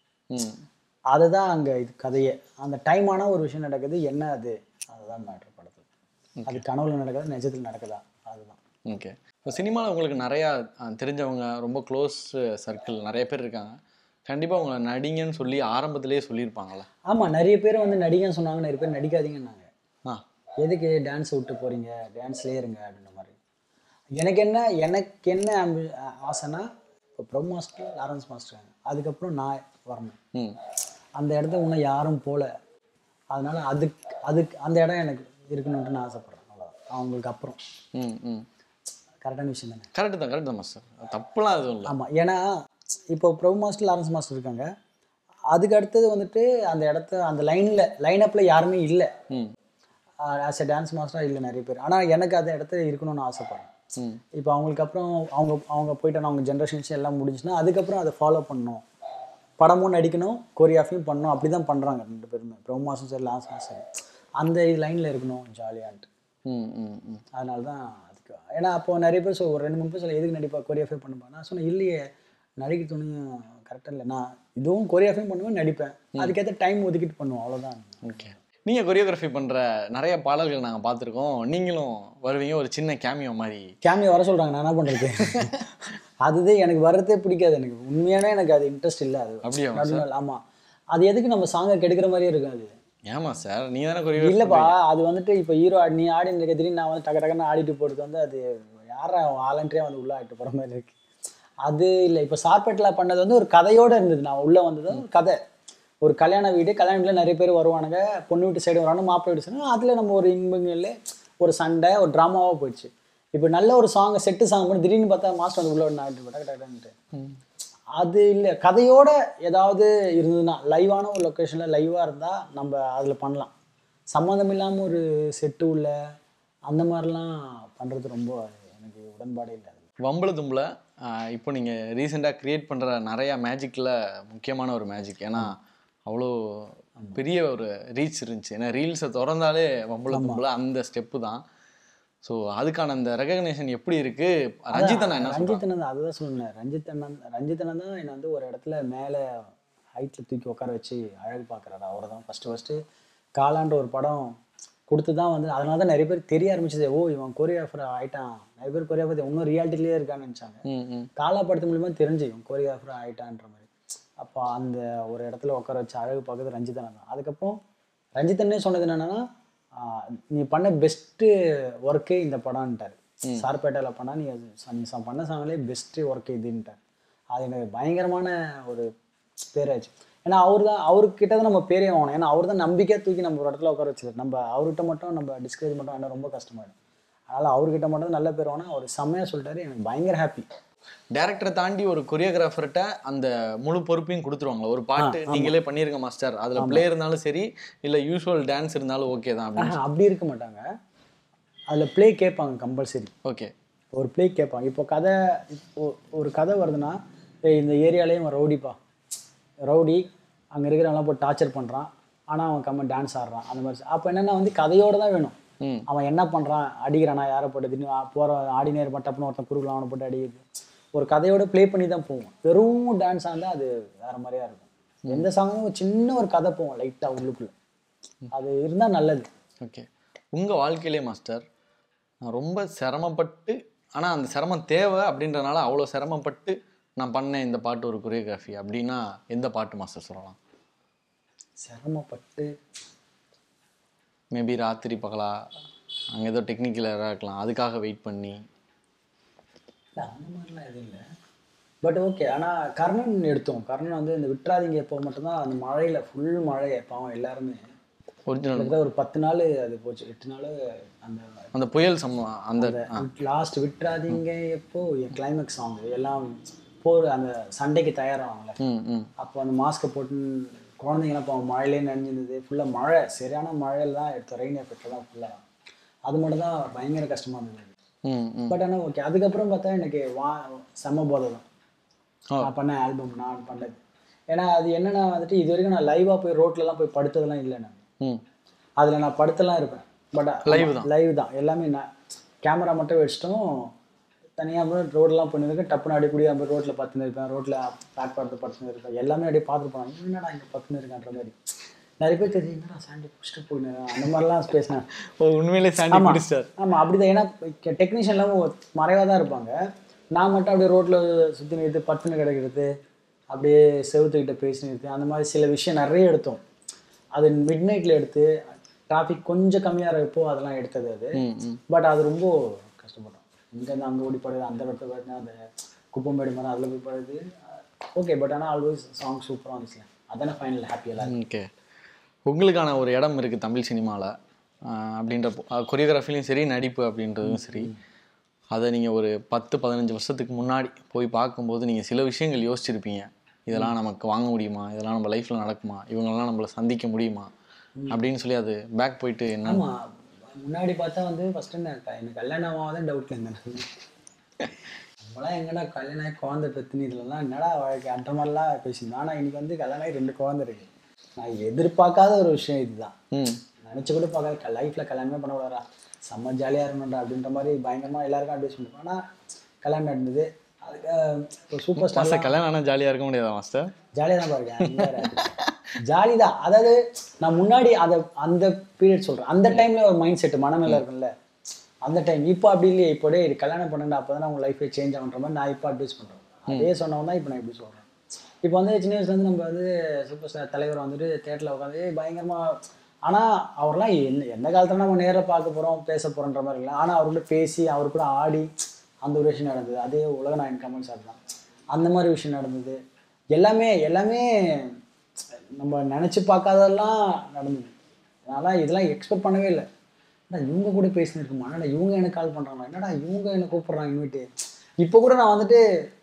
ம் அதுதான் அங்கே இது கதையே அந்த டைம் ஆனால் ஒரு விஷயம் நடக்குது என்ன அது அதுதான் மேட்ரு படத்தில் அது கனவுல நடக்குதா நிஜத்தில் நடக்குதா அதுதான் ஓகே இப்போ சினிமாவில் உங்களுக்கு நிறையா அஹ், தெரிஞ்சவங்க ரொம்ப க்ளோஸ் சர்க்கிள் நிறைய பேர் இருக்காங்க கண்டிப்பாக உங்களை நடிங்கன்னு சொல்லி ஆரம்பத்திலேயே சொல்லியிருப்பாங்களா ஆமாம் நிறைய பேர் வந்து நடிகன்னு சொன்னாங்க நிறைய பேர் நடிக்காதீங்கன்னாங்க ஆ எதுக்கு டான்ஸ் விட்டு போகிறீங்க டான்ஸ்லேயே இருங்க அப்படின்ற மாதிரி எனக்கு என்ன எனக்கு என்ன ambi- ஆசைன்னா இப்போ ப்ரொம் மாஸ்டர் லாரன்ஸ் மாஸ்டர் அதுக்கப்புறம் நான் வரணும் ம் அந்த இடத்துக்கு இன்னும் யாரும் போகல அதனால அதுக்கு அதுக்கு அந்த இடம் எனக்கு இருக்கணுன்ட்டு நான் ஆசைப்பட்றேன் அவ்வளோதான் அவங்களுக்கு அப்புறம் ம் ம் கரெக்டான விஷயம் தானே கரெக்டு தான் கரெக்டு தான் மாஸ்டர் தப்புலாம் எதுவும் இல்லை ஆமாம் ஏன்னா இப்போ ப்ரொம் மாஸ்டர் லாரன்ஸ் மாஸ்டர் இருக்காங்க அதுக்கு அடுத்தது வந்துட்டு அந்த இடத்த அந்த லைனில் லைனப்பில் யாருமே இல்லை ம் ஆஸ் எ டான்ஸ் மாஸ்டராக இல்லை நிறைய பேர் ஆனால் எனக்கு அந்த இடத்துல இருக்கணும்னு ஆசைப்பட்றேன் ம் இப்போ அவங்களுக்கு அப்புறம் அவங்க அவங்க போயிட்டாங்க அவங்க ஜென்ரேஷன்ஸ் எல்லாம் முடிஞ்சுன்னா அதுக்கப்புறம் அதை ஃபாலோ பண்ணணும் படமும் நடிக்கணும் கோரியாஃபியும் பண்ணணும் அப்படி தான் பண்ணுறாங்க ரெண்டு பேருமே ப்ரொம் மாதம் சரி லாஸ்ட் மாதம் சரி அந்த லைனில் இருக்கணும் ஜாலியான்ட்டு ம் ம் ம் அதனால தான் அதுக்கு ஏன்னா அப்போ நிறைய பேர் சொல் ஒரு ரெண்டு மூணு பேர் சொல்ல எதுக்கு நடிப்பா கொரியோஃபை பண்ணுப்பா நான் சொன்னேன் இல்லையே நடிக்க துணியும் கரெக்டாக இல்லை நான் இதுவும் கொரியோஃபையும் பண்ணுவேன் நடிப்பேன் அதுக்கேற்ற டைம் ஒதுக்கிட்டு பண்ணுவோம் அவ்வளோதான் ஓகே நீங்கள் கொரியோகிராஃபி பண்ணுற நிறைய பாடல்கள் நாங்கள் பார்த்துருக்கோம் நீங்களும் வருவீங்க ஒரு சின்ன கேமியோ மாதிரி கேமியா வர சொல்கிறாங்க நான் என்ன பண்ணுறது அதுதான் எனக்கு வர்றதே பிடிக்காது எனக்கு உண்மையானே எனக்கு அது இன்ட்ரெஸ்ட் இல்லை அது அப்படியா நடுநாள் ஆமாம் அது எதுக்கு நம்ம சாங்கை கெடுக்கிற மாதிரியே இருக்கும் அது ஏமா சார் நீங்கள் தானே கொரியோகிராஃபி இல்லைப்பா அது வந்துட்டு இப்போ ஹீரோ நீ ஆடின்னு இருக்க திடீர்னு நான் வந்து டக்கு டக்குன்னு ஆடிட்டு போகிறது வந்து அது யாரா வாலண்டியாக வந்து உள்ளே ஆடிட்டு போகிற மாதிரி இருக்கு அது இல்லை இப்போ சார்பேட்டில் பண்ணது வந்து ஒரு கதையோடு இருந்தது நான் உள்ளே வந்தது ஒரு கதை ஒரு கல்யாண வீடு கல்யாண வீட்டில் நிறைய பேர் வருவானுங்க பொண்ணு வீட்டு சைடு வரானு மாப்பிள்ளை வீட்டு சைடு அதில் நம்ம ஒரு இன்பங்கள் ஒரு சண்டை ஒரு ட்ராமாவாக போயிடுச்சு இப்போ நல்ல ஒரு சாங் செட்டு சாங் பண்ணி திடீர்னு பார்த்தா மாஸ்டர் வந்து உள்ள ஒன்று ஆகிட்டு டக்கு டக்குன்ட்டு அது இல்லை கதையோட ஏதாவது இருந்ததுன்னா லைவான ஒரு லொக்கேஷனில் லைவாக இருந்தால் நம்ம அதில் பண்ணலாம் சம்மந்தம் இல்லாமல் ஒரு செட்டு உள்ள அந்த மாதிரிலாம் பண்ணுறது ரொம்ப எனக்கு உடன்பாடே இல்லை அது வம்பள தும்பல ஆஹ் இப்போ நீங்கள் ரீசெண்டாக க்ரியேட் பண்ணுற நிறையா மேஜிக்கில் முக்கியமான ஒரு மேஜிக் ஏன்னா அவ்வளோ பெரிய ஒரு ரீச் இருந்துச்சு ஏன்னா ரீல்ஸை திறந்தாலே வம்பள தும்பல அந்த ஸ்டெப்பு தான் ஸோ அதுக்கான அந்த ரெகக்னேஷன் எப்படி இருக்கு ரஞ்சித் அண்ணா என்ன சொல்றாங்க ரஞ்சித் அண்ணன் தான் அதுதான் சொன்னேன் ரஞ்சித் அண்ணன் ரஞ்சித் அண்ணன் தான் என்னை வந்து ஒரு இடத்துல மேலே ஹைட்டில் தூக்கி உட்கார வச்சு அழகு பார்க்குறாரு அவர் தான் ஃபஸ்ட்டு ஃபஸ்ட்டு காலான்ற ஒரு படம் கொடுத்து தான் வந்து அதனால தான் நிறைய பேர் தெரிய ஆரம்பிச்சது ஓ இவன் கொரியோகிராஃபர் ஆயிட்டான் நிறைய பேர் கொரியோகிராஃபர் இன்னும் ரியாலிட்டிலேயே இருக்கான்னு நினச்சாங்க ம் ம் காலா படத்து மூலியமா தெரிஞ்சு இவன் கொரியோகிராஃபர் ஆயிட்டான்ற மாதிரி அப்போ அந்த ஒரு இடத்துல உட்கார வச்சு அழகு பார்க்குறது ரஞ்சித் அண்ணன் தான் அதுக்கப்புறம் ரஞ்சித் அண்ணே சொன்னது என்னன்னா ஆஹ் நீ பண்ண பெஸ்ட்டு ஒர்க்கே இந்த படம்ன்ட்டார் சார்பேட்டையில் பண்ணா நீ அது ச- நீ ச- பண்ண சாங்லேயே பெஸ்ட்டு ஒர்க் இதுன்ட்டார் அது எனக்கு பயங்கரமான ஒரு பேராச்சு ஏன்னா அவர் தான் அவர்கிட்ட தான் நம்ம பேரே ஆகணும் ஏன்னா அவர் தான் நம்பிக்கையாக தூக்கி நம்ம ஒரு இடத்துல உட்கார வச்சிருக்காரு நம்ம அவர்கிட்ட மட்டும் நம்ம டிஸ்கரேஜ் மட்டும் என்ன ரொம்ப கஷ்டமாயிடும் அதனால் அவர்கிட்ட மட்டும் நல்ல பேர் ஆகணும் அவர் செம்மையாக சொல்லிட்டாரு எனக்கு பயங்கர ஹாப்பி டேரக்டரை தாண்டி ஒரு கொரியோகிராஃபர்கிட்ட அந்த முழு பொறுப்பையும் கொடுத்துருவாங்களா ஒரு பாட்டு நீங்களே பண்ணிருங்க மாஸ்டர் அதுல ப்ளே இருந்தாலும் சரி இல்ல யூஸ்வல் டான்ஸ் இருந்தாலும் ஓகே தான் அப்படின்னு ஆஹா, அப்படி இருக்க மாட்டாங்க அதில் ப்ளே கேட்பாங்க கம்பல்சரி ஓகே ஒரு ப்ளே கேட்பாங்க இப்போ கதை இப்போ ஒரு கதை வருதுன்னா ஏய் இந்த ஏரியாலேயும் அவன் ரவுடிப்பா ரவுடி அங்கே இருக்கிறவங்களாம் போய் டார்ச்சர் பண்ணுறான் ஆனால் அவன் கம்ம டான்ஸ் ஆடுறான் அந்த மாதிரி அப்போ என்னென்னா வந்து கதையோட தான் வேணும் ம் அவன் என்ன பண்ணுறான் அடிக்கிறானா யாரை போட்டு திடீர்னு போகிற ஆடினே இருப்பான் டப்புன்னு ஒருத்தன் குறுக்கலாம் அவனை போட்டு அடிக்கிறது ஒரு கதையோட ப்ளே பண்ணி தான் போவோம் வெறும் டான்ஸ் இருந்தால் அது வேறு மாதிரியா இருக்கும் எந்த சாங்கும் சின்ன ஒரு கதை போவோம் லைட்டாக உள்ளுக்குள்ளே அது இருந்தால் நல்லது ஓகே உங்க வாழ்க்கையிலே மாஸ்டர் நான் ரொம்ப சிரமப்பட்டு ஆனா அந்த சிரமம் தேவை அப்படின்றனால அவ்வளோ சிரமப்பட்டு நான் பண்ணேன் இந்த பாட்டு ஒரு கொரியோகிராஃபி அப்படின்னா எந்த பாட்டு மாஸ்டர் சொல்லலாம் சிரமப்பட்டு மேபி ராத்திரி பகலா அங்கே ஏதோ டெக்னிக்கல் இருக்கலாம் அதுக்காக வெயிட் பண்ணி இல்ல, அந்த மாதிரிலாம் எதுவும் இல்லை பட் ஓகே ஆனால் கர்ணன் எடுத்தோம் கர்ணன் வந்து இந்த விட்றாதீங்க எப்போ மட்டும்தான் அந்த மழையில் ஃபுல் மழை பாவம் எல்லாருமே ஒரிஜினல் கிட்டத்தட்ட ஒரு பத்து நாள் அது போச்சு எட்டு நாள் அந்த அந்த புயல் சம்ம அந்த லாஸ்ட் விட்றாதீங்க எப்போ கிளைமேக்ஸ் சாங் எல்லாம் போர் அந்த சண்டைக்கு தயாராகல ம் ம் அப்போ அந்த மாஸ்க்கை போட்டு குழந்தைங்களாம் இப்போ மழையிலே நனைஞ்சிருந்தது ஃபுல்லாக மழை சரியான மழையில் தான் எடுத்தோம் ரெயின் எஃபெக்ட் தான் ஃபுல்லாக அது மட்டும் தான் பயங்கர கஷ்டமாக இருந்தது ம் ம் பட் ஆனால் ஓகே அதுக்கப்புறம் பார்த்தா எனக்கு வா செம்ம போதை தான் ஓ. நான் பண்ண ஆல்பம் நான் பண்ணது ஏன்னா அது என்னன்னா வந்துட்டு இது வரைக்கும் நான் லைவாக போய் ரோட்லலாம் போய் படுத்ததெல்லாம் இல்லை நான் ம் அதில் நான் படுத்தலாம் இருப்பேன் பட் Live தான். லைவ் தான் எல்லாமே நான் கேமரா மட்டும் வச்சிட்டோம் தனியாக ரோடெலாம் பண்ணியிருக்கேன் டப்புன்னு அப்படியே கூடிய அப்படியே ரோட்டில் பத்துன்னு இருப்பேன் ரோட்டில் பிளாட்ஃபார்த்து பத்துன்னு இருப்பேன் எல்லாமே அப்படியே பார்த்துட்டு போனாங்க என்னடா இங்கே பத்துன்னு இருக்கான்ற மாதிரி நிறைய பேர் தெரியும் என்னடா சாண்டி பிடிச்சிட்டு போயின்னு அந்த மாதிரிலாம் பேசினேன் ஓ உண்மையிலே சாண்டி ஆமா பிடிச்சார் ஆமாம் அப்படிதான் ஏன்னா டெக்னீஷியன்லாம் மறைவாக தான் இருப்பாங்க நான் மட்டும் அப்படியே ரோட்டில் சுற்றி நிறுத்து பட்டுன்னு கிடக்கிறது அப்படியே செவுத்துக்கிட்ட பேசி நிறுத்து அந்த மாதிரி சில விஷயம் நிறைய எடுத்தோம் அது மிட் நைட்டில் எடுத்து டிராஃபிக் கொஞ்சம் கம்மியாக இருக்கப்போ அதெல்லாம் எடுத்தது அது ம் ம் பட் அது ரொம்ப கஷ்டப்பட்டோம் இங்கேருந்து அங்கே ஓடி படுது அந்த இடத்துல படுது அந்த குப்பம்பேடு மாதிரி அதில் போய் படுது ஓகே பட் ஆனால் ஆல்வேஸ் சாங் சூப்பராக வந்துச்சு அதானே ஃபைனல் ஹாப்பி எல்லாம் ஓகே உங்களுக்கான ஒரு இடம் இருக்குது தமிழ் சினிமாவில் அப்படின்ற கொரியோகிராஃபிலையும் சரி நடிப்பு அப்படின்றதும் சரி அதை நீங்கள் ஒரு பத்து பதினஞ்சு வருஷத்துக்கு முன்னாடி போய் பார்க்கும்போது நீங்கள் சில விஷயங்கள் யோசிச்சிருப்பீங்க இதெல்லாம் நமக்கு வாங்க முடியுமா இதெல்லாம் நம்ம லைஃப்பில் நடக்குமா இவங்களெல்லாம் நம்மளை சந்திக்க முடியுமா அப்படின்னு சொல்லி அது பேக் போயிட்டு என்ன ஆமாம் முன்னாடி பார்த்தா வந்து ஃபஸ்ட்டு என்ன எனக்கு கல்யாணம் ஆகாதான் டவுட்டில் இருந்தேன் நம்மளாம் எங்கடா கல்யாணம் ஆகி குழந்தை பெத்துன்னு இதுலலாம் என்னடா வாழ்க்கை அந்த மாதிரிலாம் பேசியிருந்தோம் ஆனால் இன்னைக்கு வந்து கல்யாணம் ஆகி ரெண்டு குழந்தை இருக்கு நான் எதிர்பார்க்காத ஒரு விஷயம் இதுதான் ம் நினச்சி கூட பார்க்காத லைஃப்பில் கல்யாணமே பண்ண கூடாதா செம்ம ஜாலியாக இருக்கணும்டா அப்படின்ற மாதிரி பயங்கரமாக எல்லாருக்கும் அட்வைஸ் பண்ணிருப்போம் ஆனால் கல்யாணம் நடந்தது அதுக்கு இப்போ சூப்பர் ஸ்டார் மாஸ்டர் கல்யாணம் ஆனால் ஜாலியாக இருக்க முடியாதா மாஸ்டர் ஜாலியாக தான் பாருங்க ஜாலி தான் அதாவது நான் முன்னாடி அதை அந்த பீரியட் சொல்கிறேன் அந்த டைமில் ஒரு மைண்ட் செட் மனநிலை இருக்கும்ல அந்த டைம் இப்போ அப்படி இல்லையே இப்போ டேய் கல்யாணம் பண்ணுங்க அப்போ தான் உங்கள் லைஃபே சேஞ்ச் ஆகுன்ற மாதிரி நான் இப்போ அட்வைஸ் பண்ணுறேன் அதே சொன்னவன் தான் இப்போ நான் இப்படி சொல்கிறேன் இப்போ வந்து சின்ன வயசுலேருந்து நம்ம வந்து சூப்பர் ஸ்டார் தலைவர் வந்துட்டு தேட்டரில் உட்காந்து பயங்கரமாக ஆனால் அவர்லாம் என்ன எந்த காலத்துல நம்ம நேரில் பார்க்க போகிறோம் பேச போகிறோன்ற மாதிரி இல்லை ஆனால் அவர்கிட்ட பேசி அவர் கூட ஆடி அந்த ஒரு விஷயம் நடந்தது அதே உலக நாயன் கமல் சார் தான் அந்த மாதிரி விஷயம் நடந்தது எல்லாமே எல்லாமே நம்ம நினச்சி பார்க்காததெல்லாம் நடந்தது அதனால் இதெல்லாம் எக்ஸ்பெக்ட் பண்ணவே இல்லை என்னடா இவங்க கூட பேசினிருக்குமா என்னடா இவங்க எனக்கு கால் பண்ணுறாங்களா என்னடா இவங்க என்ன கூப்பிட்றாங்க இன்விட்டு இப்போ கூட நான் வந்துட்டு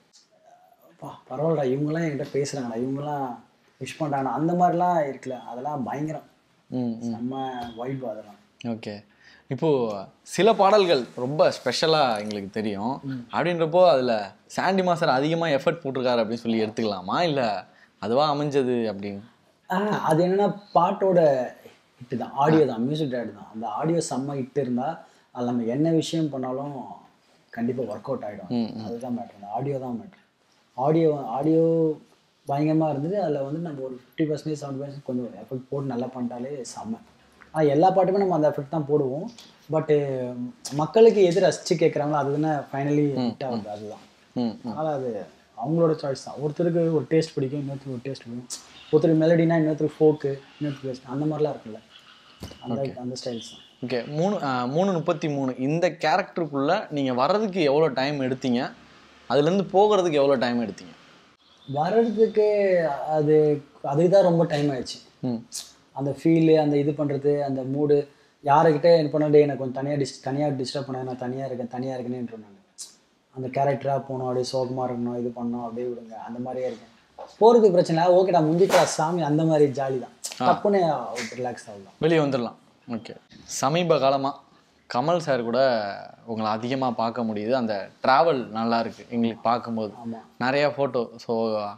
பா பரவாயில்லடா இவங்கெல்லாம் என்கிட்ட பேசுகிறாங்கடா இவங்கெல்லாம் விஷ் பண்ணுறாங்கடா அந்த மாதிரிலாம் இருக்குல்ல அதெல்லாம் பயங்கரம் ம் செம்ம வைப் அதெல்லாம் ஓகே இப்போ சில பாடல்கள் ரொம்ப ஸ்பெஷலாக எங்களுக்கு தெரியும் அப்படின்றப்போ அதில் சாண்டி மாஸ்டர் அதிகமாக எஃபர்ட் போட்டிருக்காரு அப்படின்னு சொல்லி எடுத்துக்கலாமா இல்லை அதுவாக அமைஞ்சது அப்படின்னு ஆ, அது என்னன்னா பாட்டோட ஹிட்டு தான் ஆடியோ தான் மியூசிக் டேரக்டர் தான் அந்த ஆடியோ செம்ம ஹிட் இருந்தால் அதில் நம்ம என்ன விஷயம் பண்ணாலும் கண்டிப்பாக ஒர்க் அவுட் ஆகிடும் அதுதான் மேட்ரு அந்த ஆடியோ தான் மேட்ரு ஆடியோ ஆடியோ பயங்கரமாக இருந்தது அதில் வந்து நம்ம ஒரு ஃபிஃப்டி பர்சன்டேஜ் செவன்டி பர்சன்ட் கொஞ்சம் எஃபெக்ட் போட்டு நல்லா பண்ணிட்டாலே செம்ம ஆனால் எல்லா பாட்டுமே நம்ம அந்த எஃபெக்ட் தான் போடுவோம் பட்டு மக்களுக்கு எது ரசித்து கேட்குறாங்களோ அது தானே ஃபைனலி ஹிட் ஆகுது அதுதான் ம் அதனால் அது அவங்களோட சாய்ஸ் தான் ஒருத்தருக்கு ஒரு டேஸ்ட் பிடிக்கும் இன்னொருத்தருக்கு ஒரு டேஸ்ட் பிடிக்கும் ஒருத்தருக்கு மெலடினா இன்னொருத்தருக்கு ஃபோக்கு இன்னொருத்தருக்கு western. அந்த மாதிரிலாம் இருக்குல்ல அந்த அந்த ஸ்டைல்ஸ் தான் ஓகே மூணு ஆ, மூணு முப்பத்தி மூணு இந்த கேரக்டருக்குள்ளே நீங்கள் வர்றதுக்கு எவ்வளோ டைம் எடுத்தீங்க அதுலேருந்து போகிறதுக்கு எவ்வளோ டைம் எடுத்தீங்க வர்றதுக்கு அது அதுக்கு தான் ரொம்ப டைம் ஆயிடுச்சு ம் அந்த ஃபீலு அந்த இது பண்ணுறது அந்த மூடு யாருக்கிட்ட என்ன பண்ண எனக்கு கொஞ்சம் தனியாக டிஸ் தனியாக டிஸ்டர்ப் பண்ண நான் தனியாக இருக்கேன் தனியாக இருக்கேன்னு நான் அந்த கேரக்டராக போகணும் அப்படியே சோகமாக இருக்கணும் இது பண்ணணும் அப்படியே விடுங்க அந்த மாதிரியே இருக்கேன் போகிறதுக்கு பிரச்சனை இல்லை ஓகேடா முந்திக்கா சாமி அந்த மாதிரி ஜாலி தான் தப்புன்னு ரிலாக்ஸ் ஆகலாம் வெளியே வந்துடலாம் ஓகே சமீப காலமாக கமல் சார் கூட உங்களை அதிகமாக பார்க்க முடியுது அந்த ட்ராவல் நல்லா இருக்கு எங்களுக்கு பார்க்கும்போது ஆமாம் நிறையா ஃபோட்டோ ஸோ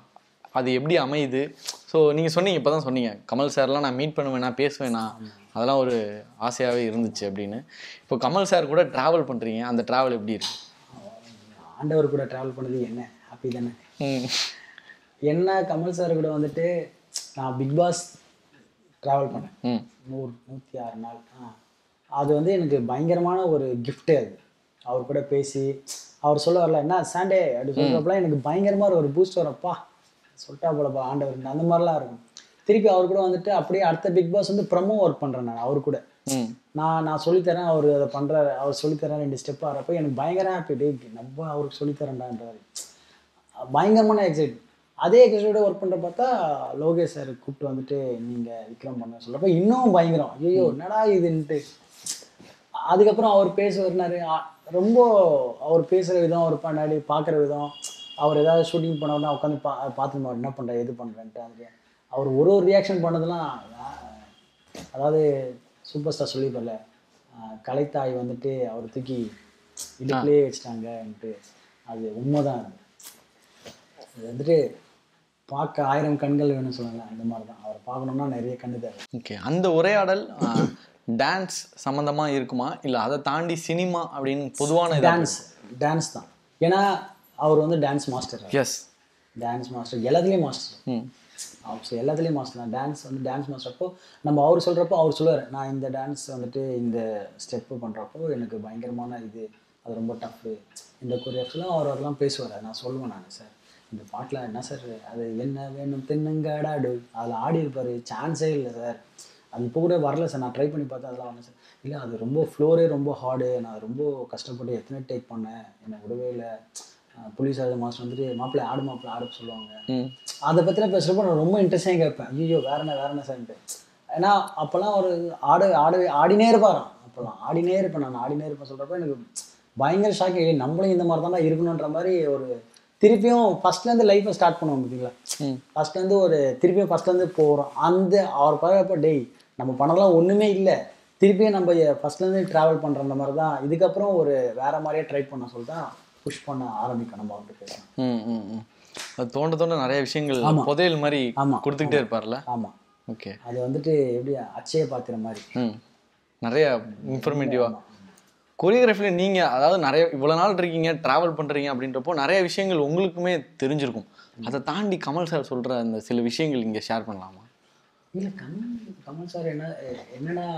அது எப்படி அமையுது ஸோ நீங்கள் சொன்னீங்க இப்போ தான் சொன்னீங்க கமல் சார்லாம் நான் மீட் பண்ணுவேனா பேசுவேனா அதெல்லாம் ஒரு ஆசையாகவே இருந்துச்சு அப்படின்னு இப்போ கமல் சார் கூட ட்ராவல் பண்ணுறீங்க அந்த ட்ராவல் எப்படி இருக்கு ஆண்டவர் கூட ட்ராவல் பண்ணது என்ன ஹாப்பி தானே ம் என்ன கமல் சார் கூட வந்துட்டு நான் பிக் பாஸ் ட்ராவல் பண்ணேன் ம் நூறு நூற்றி ஆறு நாள் ஆ அது வந்து எனக்கு பயங்கரமான ஒரு gift அது அவர் கூட பேசி அவர் சொல்ல வரல என்ன சாண்டே அப்படி சொல்கிறப்பலாம் எனக்கு பயங்கரமாக ஒரு பூஸ்ட் வரப்பா சொல்லிட்டா போலப்பா ஆண்டவர் அந்த மாதிரிலாம் இருக்கும் திருப்பி அவர் கூட வந்துட்டு அப்படியே அடுத்த பிக் பாஸ் வந்து ப்ரமோ ஒர்க் பண்ணுறேன் நான் அவர் கூட ம் நான் நான் சொல்லித்தரேன் அவர் அதை பண்ணுறாரு அவர் சொல்லித்தரேன் ரெண்டு ஸ்டெப் ஆகிறப்போ எனக்கு பயங்கர ஹாப்பி டே நம்ம அவருக்கு சொல்லித்தரேன்டான்றாரு பயங்கரமான எக்ஸைட் அதே எக்ஸைட்டோட ஒர்க் பண்ணுற பார்த்தா லோகேஷ் சார் கூப்பிட்டு வந்துட்டு நீங்கள் விக்ரம் பண்ண சொல்கிறப்ப இன்னும் பயங்கரம் ஐயோ என்னடா இதுன்ட்டு அதுக்கப்புறம் அவர் பேசுவார்னாரு ரொம்ப அவர் பேசுகிற விதம் அவர் பண்ணாடி பார்க்குற விதம் அவர் ஏதாவது ஷூட்டிங் பண்ணோன்னா உட்காந்து பா பார்த்துமா என்ன பண்ணுற எது பண்ணுறேன்ட்டு அது அவர் ஒரு ஒரு ரியாக்ஷன் பண்ணதெல்லாம் ஆஹ், அதாவது சூப்பர் ஸ்டார் சொல்லியிருப்பல கலைத்தாய் வந்துட்டு அவர் தூக்கி இடுப்புலேயே வச்சிட்டாங்கன்ட்டு அது உண்மைதான் அது அது வந்துட்டு பார்க்க ஆயிரம் கண்கள் வேணும்னு சொல்லுவாங்க அந்த மாதிரி தான் அவரை பார்க்கணுன்னா நிறைய கண்ணு தேவை ஓகே அந்த உரையாடல் டான்ஸ் சம்மந்தமாக இருக்குமா இல்லை அதை தாண்டி சினிமா அப்படின்னு பொதுவான டான்ஸ் டான்ஸ் தான் ஏன்னா அவர் வந்து dance master yes dance master எல்லாத்துலேயும் மாஸ்டர் ம் அவர் எல்லாத்துலேயும் மாஸ்டர் தான் டான்ஸ் வந்து டான்ஸ் மாஸ்டர் அப்போ நம்ம அவர் சொல்கிறப்போ அவர் சொல்லுவார் நான் இந்த டான்ஸ் வந்துட்டு இந்த ஸ்டெப்பு பண்ணுறப்போ எனக்கு பயங்கரமான இது அது ரொம்ப டஃப்பு இந்த கொரியோஸ்லாம் அவர் அதெல்லாம் பேசுவார் நான் சொல்லுவேன் நான் சார் இந்த பாட்டில் என்ன சார் அது என்ன வேணும் தென்னங்காடாடு அதில் ஆடி இருப்பார் சான்ஸே இல்லை சார் அது இப்போ கூட வரல சார் நான் ட்ரை பண்ணி பார்த்தேன் அதெல்லாம் வரல சார் இல்லை அது ரொம்ப ஃப்ளோரே ரொம்ப ஹார்டு நான் ரொம்ப கஷ்டப்பட்டு எத்தனை டேக் பண்ணேன் என்னை விடவே இல்லை புலிஸ் ஆடு மாஸ்டர் வந்துட்டு மாப்பிள்ளை ஆடு மாப்பிள்ளை ஆட சொல்லுவாங்க ம் அதை பற்றின பேசுகிறப்ப நான் ரொம்ப இன்ட்ரெஸ்டாக கேட்பேன் ஐயோ வேற என்ன வேற என்ன சார்ன்ட்டு ஏன்னா அப்போல்லாம் ஒரு ஆடு ஆடு ஆடினே இருப்பாராம் அப்போல்லாம் ஆடினே இருப்பேன் நான் ஆடினே இருப்பேன் சொல்கிறப்ப எனக்கு பயங்கர ஷாக்கிங் நம்மளும் இந்த மாதிரி தானே இருக்கணுன்ற மாதிரி ஒரு திருப்பியும் ஃபஸ்ட்லேருந்து லைஃப்பை ஸ்டார்ட் பண்ணுவோம் பார்த்தீங்களா ம் ஃபஸ்ட்லேருந்து ஒரு திருப்பியும் ஃபஸ்ட்லேருந்து போகிறோம் அந்த அவர் பார்க்குறப்ப டேய் நம்ம பண்ணதெல்லாம் ஒன்றுமே இல்லை திருப்பியும் நம்ம ஃபஸ்ட்லேருந்து ட்ராவல் பண்ணுற மாதிரி தான் இதுக்கப்புறம் ஒரு வேற மாதிரியே ட்ரை பண்ண சொல்லி தான் புஷ் பண்ண ஆரம்பிக்கும் நம்ம அவர்கிட்ட பேசலாம் ம் ம் ம் அது தோண்ட தோண்ட நிறைய விஷயங்கள் ஆமா. புதையல் மாதிரி ஆமா. கொடுத்துக்கிட்டே இருப்பார்ல ஆமாம் ஓகே அது வந்துட்டு எப்படி அச்சய பாத்திரம் மாதிரி ம் நிறைய இன்ஃபர்மேட்டிவாக கொரியோகிராஃபியில் நீங்கள் அதாவது நிறைய இவ்வளோ நாள் இருக்கீங்க ட்ராவல் பண்ணுறீங்க அப்படின்றப்போ நிறைய விஷயங்கள் உங்களுக்குமே தெரிஞ்சிருக்கும் அதை தாண்டி கமல் சார் சொல்கிற அந்த சில விஷயங்கள் இங்கே ஷேர் பண்ணலாமா இல்லை கமல் கமல் சார் என்ன என்னன்னா